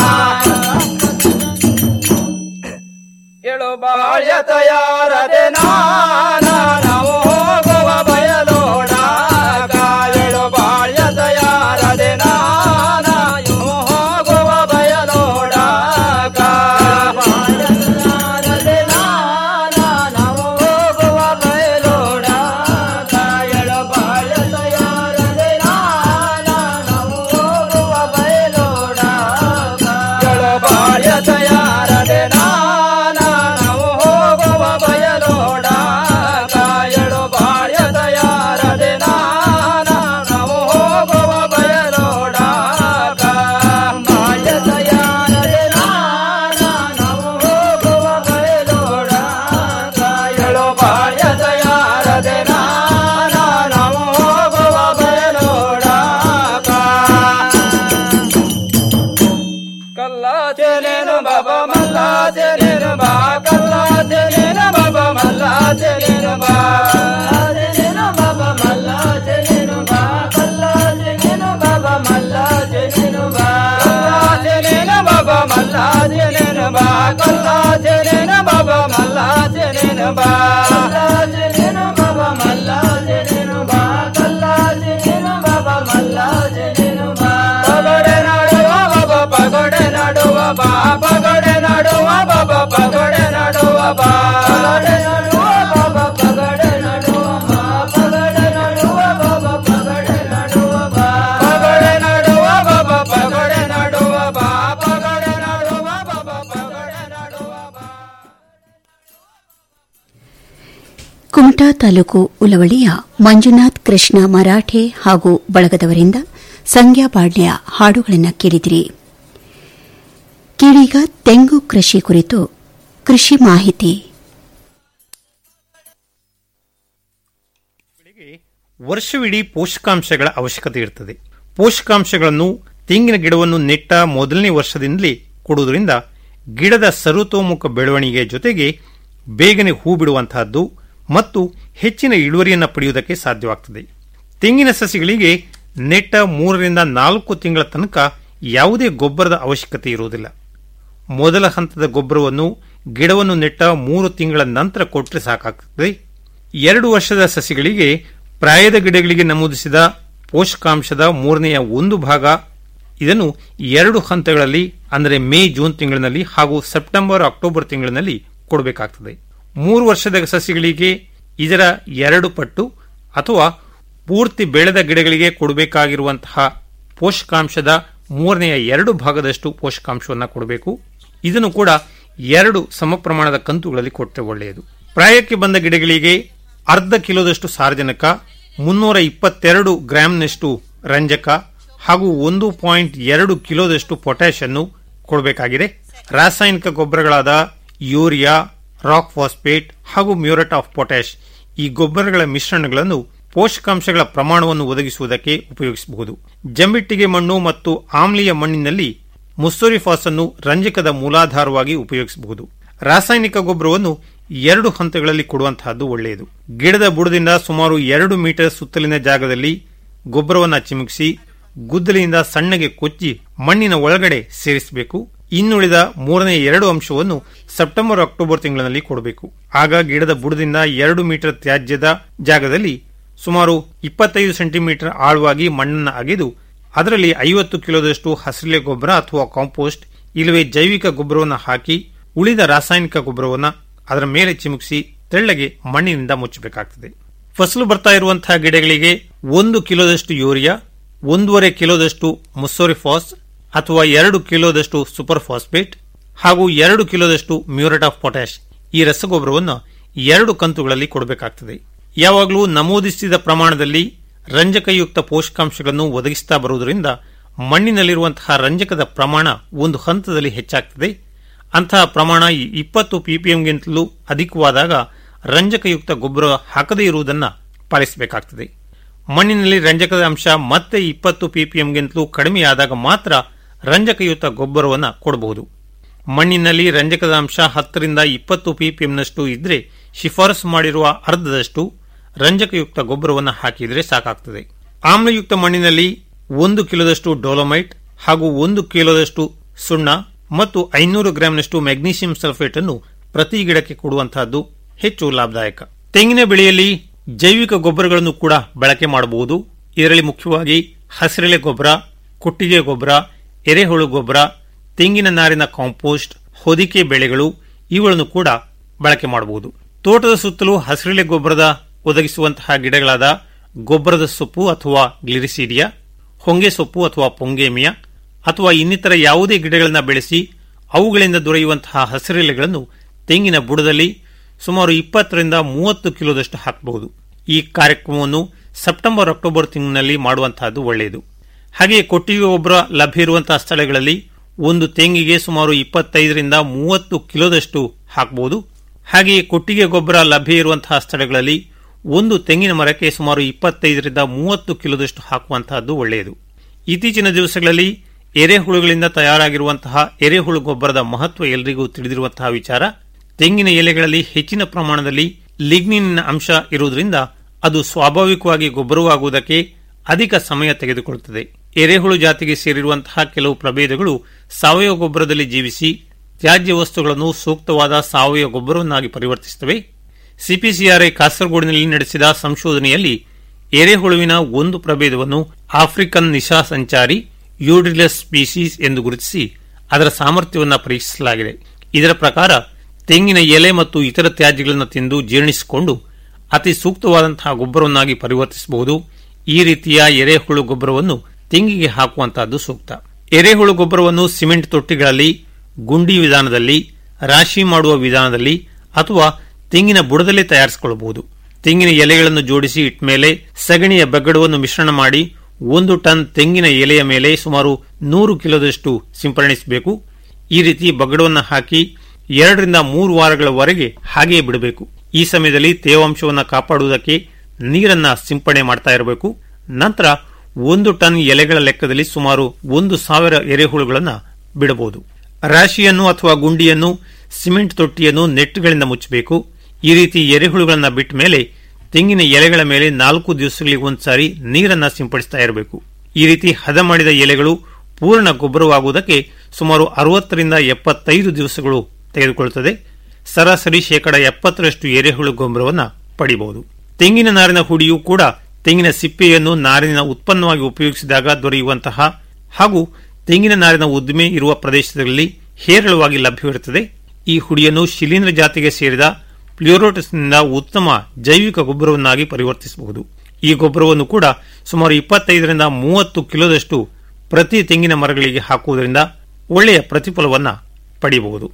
ಏಳು ಬಾಳ್ಯ ತಯಾರದೆ ನಾನ ನಾವು ಹೋಗುವ ಬಯಲೋಡಾಗ ಏಳು ಬಾಳ್ಯ ತಯಾರದೆ ನಾನ ಇವು ಹೋಗುವ ಬಯಲೋಡಾಗ ಬಾಳ್ಯ ತಯಾರದೆ ನಾನ ನಾವು ಹೋಗುವ ಬಯಲೋಡಾಗ ಏಳು ಬಾಳ್ಯ ತಯಾರದೆ ನಾನ ನಾವು ಹೋಗುವ ಬಯಲೋಡಾಗ ಏಳು ಬಾಳ್ಯ ತಯಾರದೆ ನಾನ ನಾವು ಹೋಗುವ ಬಯಲೋಡ ಕಾಯಳು ಬಾಳ್ಯ ತಯಾರದೆ ನಾನ ನಾವು ಹೋಗುವ ಬಯಲೋಡ ಬಾಳ್ಯ ತಯಾರದೆ ನಾನ ನಾವು ಹೋಗುವ ಬಯಲೋಡ ಕಾಯಳು ಬಾಳ್ಯ ತಯಾರದೆ ನಾನ ನಾವು ಹೋಗುವ ಬಯಲೋಡ ಕಲ್ಲಾಚೆನೇನು ಬಾಬಾ ಮಲ್ಲಾಚೆನೇನು ಬಾ ಕಲ್ಲಾಚೆನೇನು ಬಾಬಾ ಮಲ್ಲಾಚೆನೇನು ಬಾ ಕಲ್ಲಾಚೆನೇನು ಬಾಬಾ ಮಲ್ಲಾಚೆನೇನು ಬಾ ಕಲ್ಲಾಚೆನೇನು ಬಾಬಾ ಮಲ್ಲಾಚೆನೇನು ಬಾ ಕಲ್ಲಾಚೆನೇನು ಬಾಬಾ ಮಲ್ಲಾಚೆನೇನು ಬಾ ಕಲ್ಲಾಚೆನೇನು ಬಾಬಾ ಮಲ್ಲಾಚೆನೇನು ಕುಮಟಾ ತಾಲೂಕು ಉಲವಳಿಯ ಮಂಜುನಾಥ್ ಕೃಷ್ಣ ಮರಾಠೆ ಹಾಗೂ ಬಳಗದವರಿಂದ ಸಂಜ್ಞಾ ಬಾಳ್ಯ ಹಾಡುಗಳನ್ನು ಕೇಳಿದಿರಿ ಕೀಳೀಗ ತೆಂಗು ಕೃಷಿ ಕುರಿತು ಕೃಷಿ ಮಾಹಿತಿ ವರ್ಷವಿಡೀ ಪೋಷಕಾಂಶಗಳ ಅವಶ್ಯಕತೆ ಇರುತ್ತದೆ ಪೋಷಕಾಂಶಗಳನ್ನು ತೆಂಗಿನ ಗಿಡವನ್ನು ನೆಟ್ಟ ಮೊದಲನೇ ವರ್ಷದಿಂದಲೇ ಕೊಡುವುದರಿಂದ ಗಿಡದ ಸರ್ವತೋಮುಖ ಬೆಳವಣಿಗೆಯ ಜೊತೆಗೆ ಬೇಗನೆ ಹೂ ಬಿಡುವಂತಹದ್ದು ಮತ್ತು ಹೆಚ್ಚಿನ ಇಳುವರಿಯನ್ನು ಪಡೆಯುವುದಕ್ಕೆ ಸಾಧ್ಯವಾಗುತ್ತದೆ ತೆಂಗಿನ ಸಸಿಗಳಿಗೆ ನೆಟ್ಟ ಮೂರರಿಂದ ನಾಲ್ಕು ತಿಂಗಳ ತನಕ ಯಾವುದೇ ಗೊಬ್ಬರದ ಅವಶ್ಯಕತೆ ಇರುವುದಿಲ್ಲ ಮೊದಲ ಹಂತದ ಗೊಬ್ಬರವನ್ನು ಗಿಡವನ್ನು ನೆಟ್ಟ ಮೂರು ತಿಂಗಳ ನಂತರ ಕೊಟ್ಟರೆ ಸಾಕಾಗುತ್ತದೆ ಎರಡು ವರ್ಷದ ಸಸಿಗಳಿಗೆ ಪ್ರಾಯದ ಗಿಡಗಳಿಗೆ ನಮೂದಿಸಿದ ಪೋಷಕಾಂಶದ ಮೂರನೆಯ ಒಂದು ಭಾಗ ಇದನ್ನು ಎರಡು ಹಂತಗಳಲ್ಲಿ ಅಂದರೆ ಮೇ ಜೂನ್ ತಿಂಗಳಿನಲ್ಲಿ ಹಾಗೂ ಸೆಪ್ಟೆಂಬರ್ ಅಕ್ಟೋಬರ್ ತಿಂಗಳಿನಲ್ಲಿ ಕೊಡಬೇಕಾಗ್ತದೆ ಮೂರು ವರ್ಷದ ಸಸಿಗಳಿಗೆ ಇದರ ಎರಡು ಪಟ್ಟು ಅಥವಾ ಪೂರ್ತಿ ಬೆಳೆದ ಗಿಡಗಳಿಗೆ ಕೊಡಬೇಕಾಗಿರುವಂತಹ ಪೋಷಕಾಂಶದ ಮೂರನೆಯ ಎರಡು ಭಾಗದಷ್ಟು ಪೋಷಕಾಂಶವನ್ನು ಕೊಡಬೇಕು ಇದನ್ನು ಕೂಡ ಎರಡು ಸಮ ಪ್ರಮಾಣದ ಕಂತುಗಳಲ್ಲಿ ಕೊಟ್ಟರೆ ಒಳ್ಳೆಯದು ಪ್ರಾಯಕ್ಕೆ ಬಂದ ಗಿಡಗಳಿಗೆ ಅರ್ಧ ಕಿಲೋದಷ್ಟು ಸಾರಜನಕ ಮುನ್ನೂರ ಇಪ್ಪತ್ತೆರಡು ಗ್ರಾಂನಷ್ಟು ರಂಜಕ ಹಾಗೂ ಒಂದು ಪಾಯಿಂಟ್ ಎರಡು ಕಿಲೋದಷ್ಟು ಪೊಟ್ಯಾಶ್ ಅನ್ನು ಕೊಡಬೇಕಾಗಿದೆ ರಾಸಾಯನಿಕ ಗೊಬ್ಬರಗಳಾದ ಯೂರಿಯಾ ರಾಕ್ ಫಾಸ್ಫೇಟ್ ಹಾಗೂ ಮ್ಯೂರೇಟ್ ಆಫ್ ಪೊಟ್ಯಾಶ್ ಈ ಗೊಬ್ಬರಗಳ ಮಿಶ್ರಣಗಳನ್ನು ಪೋಷಕಾಂಶಗಳ ಪ್ರಮಾಣವನ್ನು ಒದಗಿಸುವುದಕ್ಕೆ ಉಪಯೋಗಿಸಬಹುದು ಜಂಬಿಟ್ಟಿಗೆ ಮಣ್ಣು ಮತ್ತು ಆಮ್ಲೀಯ ಮಣ್ಣಿನಲ್ಲಿ ಮುಸ್ಸೋರಿಫಾಸ್ ಅನ್ನು ರಂಜಕದ ಮೂಲಾಧಾರವಾಗಿ ಉಪಯೋಗಿಸಬಹುದು ರಾಸಾಯನಿಕ ಗೊಬ್ಬರವನ್ನು ಎರಡು ಹಂತಗಳಲ್ಲಿ ಕೊಡುವಂತಹದ್ದು ಒಳ್ಳೆಯದು ಗಿಡದ ಬುಡದಿಂದ ಸುಮಾರು ಎರಡು ಮೀಟರ್ ಸುತ್ತಲಿನ ಜಾಗದಲ್ಲಿ ಗೊಬ್ಬರವನ್ನು ಚಿಮುಕಿಸಿ ಗುದ್ದಲಿಯಿಂದ ಸಣ್ಣಗೆ ಕೊಚ್ಚಿ ಮಣ್ಣಿನ ಒಳಗಡೆ ಸೇರಿಸಬೇಕು ಇನ್ನುಳಿದ ಮೂರನೇ ಎರಡು ಅಂಶವನ್ನು ಸೆಪ್ಟೆಂಬರ್ ಅಕ್ಟೋಬರ್ ತಿಂಗಳಿನಲ್ಲಿ ಕೊಡಬೇಕು ಆಗ ಗಿಡದ ಬುಡದಿಂದ ಎರಡು ಮೀಟರ್ ತ್ಯಾಜ್ಯದ ಜಾಗದಲ್ಲಿ ಸುಮಾರು ಇಪ್ಪತ್ತೈದು ಸೆಂಟಿಮೀಟರ್ ಆಳವಾಗಿ ಮಣ್ಣನ್ನು ಅಗೆದು ಅದರಲ್ಲಿ ಐವತ್ತು ಕಿಲೋದಷ್ಟು ಹಸಿರೆಲೆ ಗೊಬ್ಬರ ಅಥವಾ ಕಾಂಪೋಸ್ಟ್ ಇಲ್ಲವೇ ಜೈವಿಕ ಗೊಬ್ಬರವನ್ನು ಹಾಕಿ ಉಳಿದ ರಾಸಾಯನಿಕ ಗೊಬ್ಬರವನ್ನು ಅದರ ಮೇಲೆ ಚಿಮುಕಿಸಿ ತೆಳ್ಳಗೆ ಮಣ್ಣಿನಿಂದ ಮುಚ್ಚಬೇಕಾಗ್ತದೆ ಫಸಲು ಬರ್ತಾ ಇರುವಂತಹ ಗಿಡಗಳಿಗೆ ಒಂದು ಕಿಲೋದಷ್ಟು ಯೂರಿಯಾ ಒಂದೂವರೆ ಕಿಲೋದಷ್ಟು ಮುಸ್ಸೋರಿಫಾಸ್ ಅಥವಾ ಎರಡು ಕಿಲೋದಷ್ಟು ಸೂಪರ್ ಫಾಸ್ಫೇಟ್ ಹಾಗೂ ಎರಡು ಕಿಲೋದಷ್ಟು ಮ್ಯೂರೇಟ್ ಆಫ್ ಪೊಟ್ಯಾಶ್ ಈ ರಸಗೊಬ್ಬರವನ್ನು ಎರಡು ಕಂತುಗಳಲ್ಲಿ ಕೊಡಬೇಕಾಗ್ತದೆ ಯಾವಾಗಲೂ ನಮೂದಿಸಿದ ಪ್ರಮಾಣದಲ್ಲಿ ರಂಜಕಯುಕ್ತ ಪೋಷಕಾಂಶಗಳನ್ನು ಒದಗಿಸ್ತಾ ಬರುವುದರಿಂದ ಮಣ್ಣಿನಲ್ಲಿರುವಂತಹ ರಂಜಕದ ಪ್ರಮಾಣ ಒಂದು ಹಂತದಲ್ಲಿ ಹೆಚ್ಚಾಗ್ತದೆ ಅಂತಹ ಪ್ರಮಾಣ ಇಪ್ಪತ್ತು ಪಿಪಿಎಂಗಿಂತಲೂ ಅಧಿಕವಾದಾಗ ರಂಜಕಯುಕ್ತ ಗೊಬ್ಬರ ಹಾಕದೇ ಇರುವುದನ್ನು ಪಾಲಿಸಬೇಕಾಗ್ತದೆ ಮಣ್ಣಿನಲ್ಲಿ ರಂಜಕದ ಅಂಶ ಮತ್ತೆ ಇಪ್ಪತ್ತು ಪಿಪಿಎಂಗಿಂತಲೂ ಕಡಿಮೆಯಾದಾಗ ಮಾತ್ರ ರಂಜಕಯುಕ್ತ ಗೊಬ್ಬರವನ್ನು ಕೊಡಬಹುದು ಮಣ್ಣಿನಲ್ಲಿ ರಂಜಕದ ಅಂಶ ಹತ್ತರಿಂದ ಇಪ್ಪತ್ತು ಪಿಪಿಎಂನಷ್ಟು ಇದ್ರೆ ಶಿಫಾರಸು ಮಾಡಿರುವ ಅರ್ಧದಷ್ಟು ರಂಜಕಯುಕ್ತ ಗೊಬ್ಬರವನ್ನು ಹಾಕಿದರೆ ಸಾಕಾಗ್ತದೆ ಆಮ್ಲಯುಕ್ತ ಮಣ್ಣಿನಲ್ಲಿ ಒಂದು ಕಿಲೋದಷ್ಟು ಡೋಲೋಮೈಟ್ ಹಾಗೂ ಒಂದು ಕಿಲೋದಷ್ಟು ಸುಣ್ಣ ಮತ್ತು ಐನೂರು ಗ್ರಾಂನಷ್ಟು ಮ್ಯಾಗ್ನೀಷಿಯಂ ಸಲ್ಫೇಟ್ ಅನ್ನು ಪ್ರತಿ ಗಿಡಕ್ಕೆ ಕೊಡುವಂತಹದ್ದು ಹೆಚ್ಚು ಲಾಭದಾಯಕ ತೆಂಗಿನ ಬೆಳೆಯಲ್ಲಿ ಜೈವಿಕ ಗೊಬ್ಬರಗಳನ್ನು ಕೂಡ ಬಳಕೆ ಮಾಡಬಹುದು ಇದರಲ್ಲಿ ಮುಖ್ಯವಾಗಿ ಹಸಿರೆಲೆ ಗೊಬ್ಬರ ಕೊಟ್ಟಿಗೆ ಗೊಬ್ಬರ ಎರೆಹುಳು ಗೊಬ್ಬರ ತೆಂಗಿನ ನಾರಿನ ಕಾಂಪೋಸ್ಟ್ ಹೊದಿಕೆ ಬೆಳೆಗಳು ಇವುಗಳನ್ನು ಕೂಡ ಬಳಕೆ ಮಾಡಬಹುದು ತೋಟದ ಸುತ್ತಲೂ ಹಸಿರೆಲೆ ಗೊಬ್ಬರದ ಒದಗಿಸುವಂತಹ ಗಿಡಗಳಾದ ಗೊಬ್ಬರದ ಸೊಪ್ಪು ಅಥವಾ ಗ್ಲಿರಿಸೀಡಿಯಾ ಹೊಂಗೆ ಸೊಪ್ಪು ಅಥವಾ ಪೊಂಗೇಮಿಯಾ ಅಥವಾ ಇನ್ನಿತರ ಯಾವುದೇ ಗಿಡಗಳನ್ನು ಬೆಳೆಸಿ ಅವುಗಳಿಂದ ದೊರೆಯುವಂತಹ ಹಸಿರೆಲೆಗಳನ್ನು ತೆಂಗಿನ ಬುಡದಲ್ಲಿ ಸುಮಾರು ಇಪ್ಪತ್ತರಿಂದ ಮೂವತ್ತು ಕಿಲೋದಷ್ಟು ಹಾಕಬಹುದು ಈ ಕಾರ್ಯಕ್ರಮವನ್ನು ಸೆಪ್ಟೆಂಬರ್ ಅಕ್ಟೋಬರ್ ತಿಂಗಳಿನಲ್ಲಿ ಮಾಡುವಂತಹದ್ದು ಒಳ್ಳೆಯದು ಹಾಗೆಯೇ ಕೊಟ್ಟಿಗೆ ಗೊಬ್ಬರ ಲಭ್ಯ ಇರುವಂತಹ ಸ್ಥಳಗಳಲ್ಲಿ ಒಂದು ತೆಂಗಿಗೆ ಸುಮಾರು ಇಪ್ಪತ್ತೈದರಿಂದ ಮೂವತ್ತು ಕಿಲೋದಷ್ಟು ಹಾಕಬಹುದು ಹಾಗೆಯೇ ಕೊಟ್ಟಿಗೆ ಗೊಬ್ಬರ ಲಭ್ಯ ಇರುವಂತಹ ಸ್ಥಳಗಳಲ್ಲಿ ಒಂದು ತೆಂಗಿನ ಮರಕ್ಕೆ ಸುಮಾರು ಇಪ್ಪತ್ತೈದರಿಂದ ಮೂವತ್ತು ಕಿಲೋದಷ್ಟು ಹಾಕುವಂತಹದ್ದು ಒಳ್ಳೆಯದು ಇತ್ತೀಚಿನ ದಿವಸಗಳಲ್ಲಿ ಎರೆಹುಳುಗಳಿಂದ ತಯಾರಾಗಿರುವಂತಹ ಎರೆಹುಳು ಗೊಬ್ಬರದ ಮಹತ್ವ ಎಲ್ಲರಿಗೂ ತಿಳಿದಿರುವಂತಹ ವಿಚಾರ ತೆಂಗಿನ ಎಲೆಗಳಲ್ಲಿ ಹೆಚ್ಚಿನ ಪ್ರಮಾಣದಲ್ಲಿ ಲಿಗ್ನಿನ್ ಅಂಶ ಇರುವುದರಿಂದ ಅದು ಸ್ವಾಭಾವಿಕವಾಗಿ ಗೊಬ್ಬರವಾಗುವುದಕ್ಕೆ ಅಧಿಕ ಸಮಯ ತೆಗೆದುಕೊಳ್ಳುತ್ತದೆ ಎರೆಹುಳು ಜಾತಿಗೆ ಸೇರಿರುವಂತಹ ಕೆಲವು ಪ್ರಭೇದಗಳು ಸಾವಯವ ಗೊಬ್ಬರದಲ್ಲಿ ಜೀವಿಸಿ ತ್ಯಾಜ್ಯ ವಸ್ತುಗಳನ್ನು ಸೂಕ್ತವಾದ ಸಾವಯವ ಗೊಬ್ಬರವನ್ನಾಗಿ ಪರಿವರ್ತಿಸುತ್ತವೆ ಸಿಪಿಸಿಆರ್ಐ ಕಾಸರಗೋಡಿನಲ್ಲಿ ನಡೆಸಿದ ಸಂಶೋಧನೆಯಲ್ಲಿ ಎರೆಹುಳುವಿನ ಒಂದು ಪ್ರಭೇದವನ್ನು ಆಫ್ರಿಕನ್ ನಿಶಾ ಸಂಚಾರಿ ಯೂಡಿಲಸ್ ಸ್ಪೀಸೀಸ್ ಎಂದು ಗುರುತಿಸಿ ಅದರ ಸಾಮರ್ಥ್ಯವನ್ನು ಪರೀಕ್ಷಿಸಲಾಗಿದೆ ಇದರ ಪ್ರಕಾರ ತೆಂಗಿನ ಎಲೆ ಮತ್ತು ಇತರ ತ್ಯಾಜ್ಯಗಳನ್ನು ತಿಂದು ಜೀರ್ಣಿಸಿಕೊಂಡು ಅತಿ ಸೂಕ್ತವಾದಂತಹ ಗೊಬ್ಬರವನ್ನಾಗಿ ಪರಿವರ್ತಿಸಬಹುದು ಈ ರೀತಿಯ ಎರೆಹುಳು ಗೊಬ್ಬರವನ್ನು ತೆಂಗಿಗೆ ಹಾಕುವಂತಹದ್ದು ಸೂಕ್ತ ಎರೆಹುಳು ಗೊಬ್ಬರವನ್ನು ಸಿಮೆಂಟ್ ತೊಟ್ಟಿಗಳಲ್ಲಿ ಗುಂಡಿ ವಿಧಾನದಲ್ಲಿ ರಾಶಿ ಮಾಡುವ ವಿಧಾನದಲ್ಲಿ ಅಥವಾ ತೆಂಗಿನ ಬುಡದಲ್ಲೇ ತಯಾರಿಸಿಕೊಳ್ಳಬಹುದು ತೆಂಗಿನ ಎಲೆಗಳನ್ನು ಜೋಡಿಸಿ ಇಟ್ಮೇಲೆ ಸಗಣಿಯ ಬಗ್ಗಡವನ್ನು ಮಿಶ್ರಣ ಮಾಡಿ ಒಂದು ಟನ್ ತೆಂಗಿನ ಎಲೆಯ ಮೇಲೆ ಸುಮಾರು ನೂರು ಕಿಲೋದಷ್ಟು ಸಿಂಪಡಣಿಸಬೇಕು ಈ ರೀತಿ ಬಗ್ಗಡವನ್ನು ಹಾಕಿ ಎರಡರಿಂದ ಮೂರು ವಾರಗಳವರೆಗೆ ಹಾಗೆಯೇ ಬಿಡಬೇಕು ಈ ಸಮಯದಲ್ಲಿ ತೇವಾಂಶವನ್ನು ಕಾಪಾಡುವುದಕ್ಕೆ ನೀರನ್ನ ಸಿಂಪಡಣೆ ಮಾಡ್ತಾ ಇರಬೇಕು ನಂತರ ಒಂದು ಟನ್ ಎಲೆಗಳ ಲೆಕ್ಕದಲ್ಲಿ ಸುಮಾರು ಒಂದು ಸಾವಿರ ಎರೆಹುಳುಗಳನ್ನು ಬಿಡಬಹುದು ರಾಶಿಯನ್ನು ಅಥವಾ ಗುಂಡಿಯನ್ನು ಸಿಮೆಂಟ್ ತೊಟ್ಟಿಯನ್ನು ನೆಟ್ಗಳಿಂದ ಮುಚ್ಚಬೇಕು ಈ ರೀತಿ ಎರೆಹುಳುಗಳನ್ನು ಬಿಟ್ಟ ಮೇಲೆ ತೆಂಗಿನ ಎಲೆಗಳ ಮೇಲೆ ನಾಲ್ಕು ದಿವಸಗಳಿಗೆ ಒಂದ್ಸಾರಿ ನೀರನ್ನ ಸಿಂಪಡಿಸ್ತಾ ಇರಬೇಕು ಈ ರೀತಿ ಹದ ಮಾಡಿದ ಎಲೆಗಳು ಪೂರ್ಣ ಗೊಬ್ಬರವಾಗುವುದಕ್ಕೆ ಸುಮಾರು ಅರವತ್ತರಿಂದ ಎಪ್ಪತ್ತೈದು ದಿವಸಗಳು ತೆಗೆದುಕೊಳ್ಳುತ್ತದೆ ಸರಾಸರಿ ಶೇಕಡ ಎಪ್ಪತ್ತರಷ್ಟು ಎರೆಹುಳು ಗೊಬ್ಬರವನ್ನು ಪಡೆಯಬಹುದು ತೆಂಗಿನ ನಾರಿನ ಹುಡಿಯೂ ಕೂಡ ತೆಂಗಿನ ಸಿಪ್ಪೆಯನ್ನು ನಾರಿನ ಉತ್ಪನ್ನವಾಗಿ ಉಪಯೋಗಿಸಿದಾಗ ದೊರೆಯುವಂತಹ ಹಾಗೂ ತೆಂಗಿನ ನಾರಿನ ಉದ್ದಿಮೆ ಇರುವ ಪ್ರದೇಶದಲ್ಲಿ ಹೇರಳವಾಗಿ ಲಭ್ಯವಿರುತ್ತದೆ ಈ ಹುಡಿಯನ್ನು ಶಿಲೀಂಧ್ರ ಜಾತಿಗೆ ಸೇರಿದ ಪ್ಲ್ಯೂರೋಟಸ್ನಿಂದ ಉತ್ತಮ ಜೈವಿಕ ಗೊಬ್ಬರವನ್ನಾಗಿ ಪರಿವರ್ತಿಸಬಹುದು ಈ ಗೊಬ್ಬರವನ್ನು ಕೂಡ ಸುಮಾರು ಇಪ್ಪತ್ತೈದರಿಂದ ಮೂವತ್ತು ಕಿಲೋದಷ್ಟು ಪ್ರತಿ ತೆಂಗಿನ ಮರಗಳಿಗೆ ಹಾಕುವುದರಿಂದ ಒಳ್ಳೆಯ ಪ್ರತಿಫಲವನ್ನ ಪಡೆಯಬಹುದು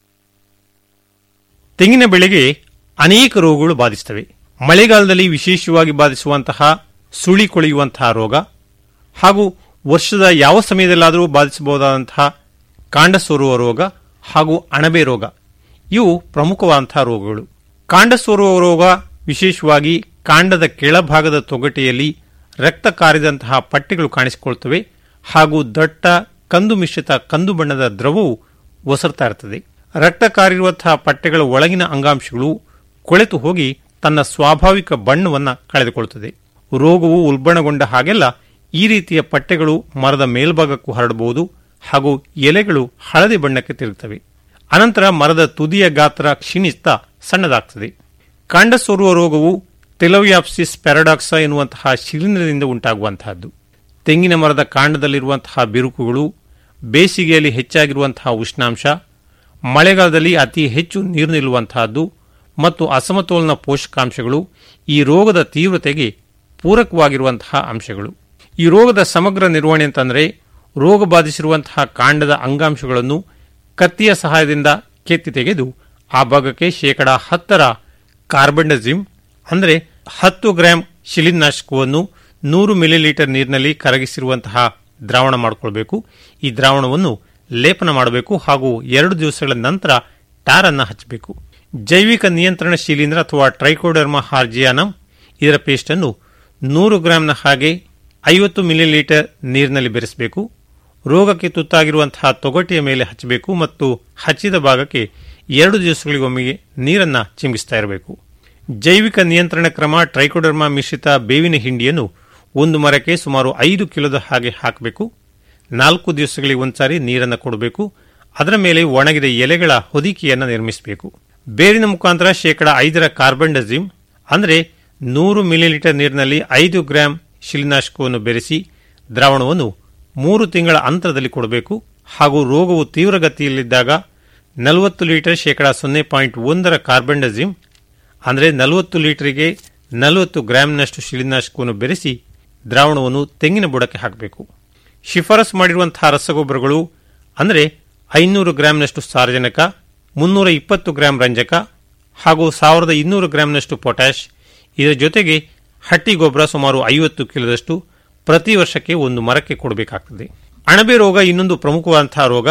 ತೆಂಗಿನ ಬೆಳೆಗೆ ಅನೇಕ ರೋಗಗಳು ಬಾಧಿಸುತ್ತವೆ ಮಳೆಗಾಲದಲ್ಲಿ ವಿಶೇಷವಾಗಿ ಬಾಧಿಸುವಂತಹ ಸುಳಿ ಕೊಳೆಯುವಂತಹ ರೋಗ ಹಾಗೂ ವರ್ಷದ ಯಾವ ಸಮಯದಲ್ಲಾದರೂ ಬಾಧಿಸಬಹುದಾದಂತಹ ಕಾಂಡ ಸೋರುವ ರೋಗ ಹಾಗೂ ಅಣಬೆ ರೋಗ ಇವು ಪ್ರಮುಖವಾದಂತಹ ರೋಗಗಳು ಕಾಂಡ ಸೋರುವ ರೋಗ ವಿಶೇಷವಾಗಿ ಕಾಂಡದ ಕೆಳಭಾಗದ ತೊಗಟೆಯಲ್ಲಿ ರಕ್ತ ಕಾರಿದಂತಹ ಪಟ್ಟೆಗಳು ಕಾಣಿಸಿಕೊಳ್ತವೆ ಹಾಗೂ ದಟ್ಟ ಕಂದು ಮಿಶ್ರಿತ ಕಂದು ಬಣ್ಣದ ದ್ರವವು ಒಸರ್ತಾ ಇರ್ತದೆ ರಕ್ತ ಕಾರಿರುವಂತಹ ಪಟ್ಟೆಗಳ ಒಳಗಿನ ಅಂಗಾಂಶಗಳು ಕೊಳೆತು ಹೋಗಿ ತನ್ನ ಸ್ವಾಭಾವಿಕ ಬಣ್ಣವನ್ನು ಕಳೆದುಕೊಳ್ಳುತ್ತದೆ ರೋಗವು ಉಲ್ಬಣಗೊಂಡ ಹಾಗೆಲ್ಲ ಈ ರೀತಿಯ ಪಟ್ಟೆಗಳು ಮರದ ಮೇಲ್ಭಾಗಕ್ಕೂ ಹರಡಬಹುದು ಹಾಗೂ ಎಲೆಗಳು ಹಳದಿ ಬಣ್ಣಕ್ಕೆ ತಿರುಗುತ್ತವೆ ಅನಂತರ ಮರದ ತುದಿಯ ಗಾತ್ರ ಕ್ಷೀಣಿಸ್ತಾ ಸಣ್ಣದಾಗ್ತದೆ ಕಾಂಡ ಸೋರುವ ರೋಗವು ಟೆಲೋಯಾಪ್ಸಿಸ್ ಪ್ಯಾರಾಡಾಕ್ಸ ಎನ್ನುವಂತಹ ಶಿಲೀಂಧ್ರದಿಂದ ಉಂಟಾಗುವಂತಹದ್ದು ತೆಂಗಿನ ಮರದ ಕಾಂಡದಲ್ಲಿರುವಂತಹ ಬಿರುಕುಗಳು ಬೇಸಿಗೆಯಲ್ಲಿ ಹೆಚ್ಚಾಗಿರುವಂತಹ ಉಷ್ಣಾಂಶ ಮಳೆಗಾಲದಲ್ಲಿ ಅತಿ ಹೆಚ್ಚು ನೀರು ನಿಲ್ಲುವಂತಹದ್ದು ಮತ್ತು ಅಸಮತೋಲನ ಪೋಷಕಾಂಶಗಳು ಈ ರೋಗದ ತೀವ್ರತೆಗೆ ಪೂರಕವಾಗಿರುವಂತಹ ಅಂಶಗಳು ಈ ರೋಗದ ಸಮಗ್ರ ನಿರ್ವಹಣೆ ಅಂತಂದರೆ ರೋಗ ಬಾಧಿಸಿರುವಂತಹ ಕಾಂಡದ ಅಂಗಾಂಶಗಳನ್ನು ಕತ್ತಿಯ ಸಹಾಯದಿಂದ ಕೆತ್ತಿ ತೆಗೆದು ಆ ಭಾಗಕ್ಕೆ ಶೇಕಡ ಹತ್ತರ ಕಾರ್ಬಂಡಜಿಮ್ ಅಂದರೆ ಹತ್ತು ಗ್ರಾಂ ಶಿಲೀನಾಶಕವನ್ನು ನೂರು ಮಿಲಿಲೀಟರ್ ನೀರಿನಲ್ಲಿ ಕರಗಿಸಿರುವಂತಹ ದ್ರಾವಣ ಮಾಡಿಕೊಳ್ಬೇಕು ಈ ದ್ರಾವಣವನ್ನು ಲೇಪನ ಮಾಡಬೇಕು ಹಾಗೂ ಎರಡು ದಿವಸಗಳ ನಂತರ ಟಾರನ್ನು ಹಚ್ಚಬೇಕು ಜೈವಿಕ ನಿಯಂತ್ರಣ ಶಿಲೀಂಧ್ರ ಅಥವಾ ಟ್ರೈಕೋಡರ್ಮಾ ಹಾರ್ಜಿಯಾನಮ್ ಇದರ ಪೇಸ್ಟನ್ನು ನೂರು ಗ್ರಾಂನ ಹಾಗೆ ಐವತ್ತು ಮಿಲಿಲೀಟರ್ ನೀರಿನಲ್ಲಿ ಬೆರೆಸಬೇಕು ರೋಗಕ್ಕೆ ತುತ್ತಾಗಿರುವಂತಹ ತೊಗಟೆಯ ಮೇಲೆ ಹಚ್ಚಬೇಕು ಮತ್ತು ಹಚ್ಚಿದ ಭಾಗಕ್ಕೆ ಎರಡು ದಿವಸಗಳಿಗೊಮ್ಮೆಗೆ ನೀರನ್ನು ಚಿಮುಕಿಸ್ತಾ ಇರಬೇಕು ಜೈವಿಕ ನಿಯಂತ್ರಣ ಕ್ರಮ ಟ್ರೈಕೋಡರ್ಮಾ ಮಿಶ್ರಿತ ಬೇವಿನ ಹಿಂಡಿಯನ್ನು ಒಂದು ಮರಕ್ಕೆ ಸುಮಾರು ಐದು ಕಿಲೋದ ಹಾಗೆ ಹಾಕಬೇಕು ನಾಲ್ಕು ದಿವಸಗಳಿಗೆ ಒಂದ್ಸಾರಿ ನೀರನ್ನು ಕೊಡಬೇಕು ಅದರ ಮೇಲೆ ಒಣಗಿದ ಎಲೆಗಳ ಹೊದಿಕೆಯನ್ನು ನಿರ್ಮಿಸಬೇಕು ಬೇರಿನ ಮುಖಾಂತರ ಶೇಕಡ ಐದರ ಕಾರ್ಬನ್ಡಜಿಮ್ ಅಂದರೆ ನೂರು ಮಿಲಿಲೀಟರ್ ನೀರಿನಲ್ಲಿ ಐದು ಗ್ರಾಂ ಶಿಲಿನಾಶಕವನ್ನು ಬೆರೆಸಿ ದ್ರಾವಣವನ್ನು ಮೂರು ತಿಂಗಳ ಅಂತರದಲ್ಲಿ ಕೊಡಬೇಕು ಹಾಗೂ ರೋಗವು ತೀವ್ರಗತಿಯಲ್ಲಿದ್ದಾಗ ನಲವತ್ತು ಲೀಟರ್ ಶೇಕಡ ಸೊನ್ನೆ ಪಾಯಿಂಟ್ ಒಂದರ ಕಾರ್ಬನ್ಡಜಿಮ್ ಅಂದರೆ ನಲವತ್ತು ಲೀಟರಿಗೆ ನಲವತ್ತು ಗ್ರಾಂನಷ್ಟು ಶಿಲಿನಾಶಕವನ್ನು ಬೆರೆಸಿ ದ್ರಾವಣವನ್ನು ತೆಂಗಿನ ಬುಡಕ್ಕೆ ಹಾಕಬೇಕು ಶಿಫಾರಸ್ ಮಾಡಿರುವಂತಹ ರಸಗೊಬ್ಬರಗಳು ಅಂದರೆ ಐನೂರು ಗ್ರಾಂನಷ್ಟು ಸಾರಜನಕ ಮುನ್ನೂರ ಇಪ್ಪತ್ತು ಗ್ರಾಂ ರಂಜಕ ಹಾಗೂ ಸಾವಿರದ ಇನ್ನೂರು ಗ್ರಾಂನಷ್ಟು ಪೊಟ್ಯಾಷ್ ಇದರ ಜೊತೆಗೆ ಹಟ್ಟಿ ಗೊಬ್ಬರ ಸುಮಾರು ಐವತ್ತು ಕಿಲೋದಷ್ಟು ಪ್ರತಿ ವರ್ಷಕ್ಕೆ ಒಂದು ಮರಕ್ಕೆ ಕೊಡಬೇಕಾಗ್ತದೆ ಅಣಬೆ ರೋಗ ಇನ್ನೊಂದು ಪ್ರಮುಖವಾದಂತಹ ರೋಗ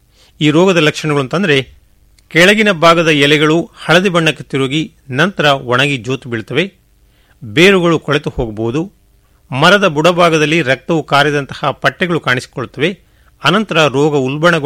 ಈ ರೋಗದ ಲಕ್ಷಣಗಳು ಅಂತಂದರೆ ಕೆಳಗಿನ ಭಾಗದ ಎಲೆಗಳು ಹಳದಿ ಬಣ್ಣಕ್ಕೆ ತಿರುಗಿ ನಂತರ ಒಣಗಿ ಜೋತು ಬೀಳ್ತವೆ ಬೇರುಗಳು ಕೊಳೆತು ಹೋಗಬಹುದು ಮರದ ಬುಡಭಾಗದಲ್ಲಿ ರಕ್ತವು ಕಾರಿದಂತಹ ಪಟ್ಟೆಗಳು ಕಾಣಿಸಿಕೊಳ್ಳುತ್ತವೆ ಅನಂತರ ರೋಗ ಉಲ್ಬಣಗೊಂಡ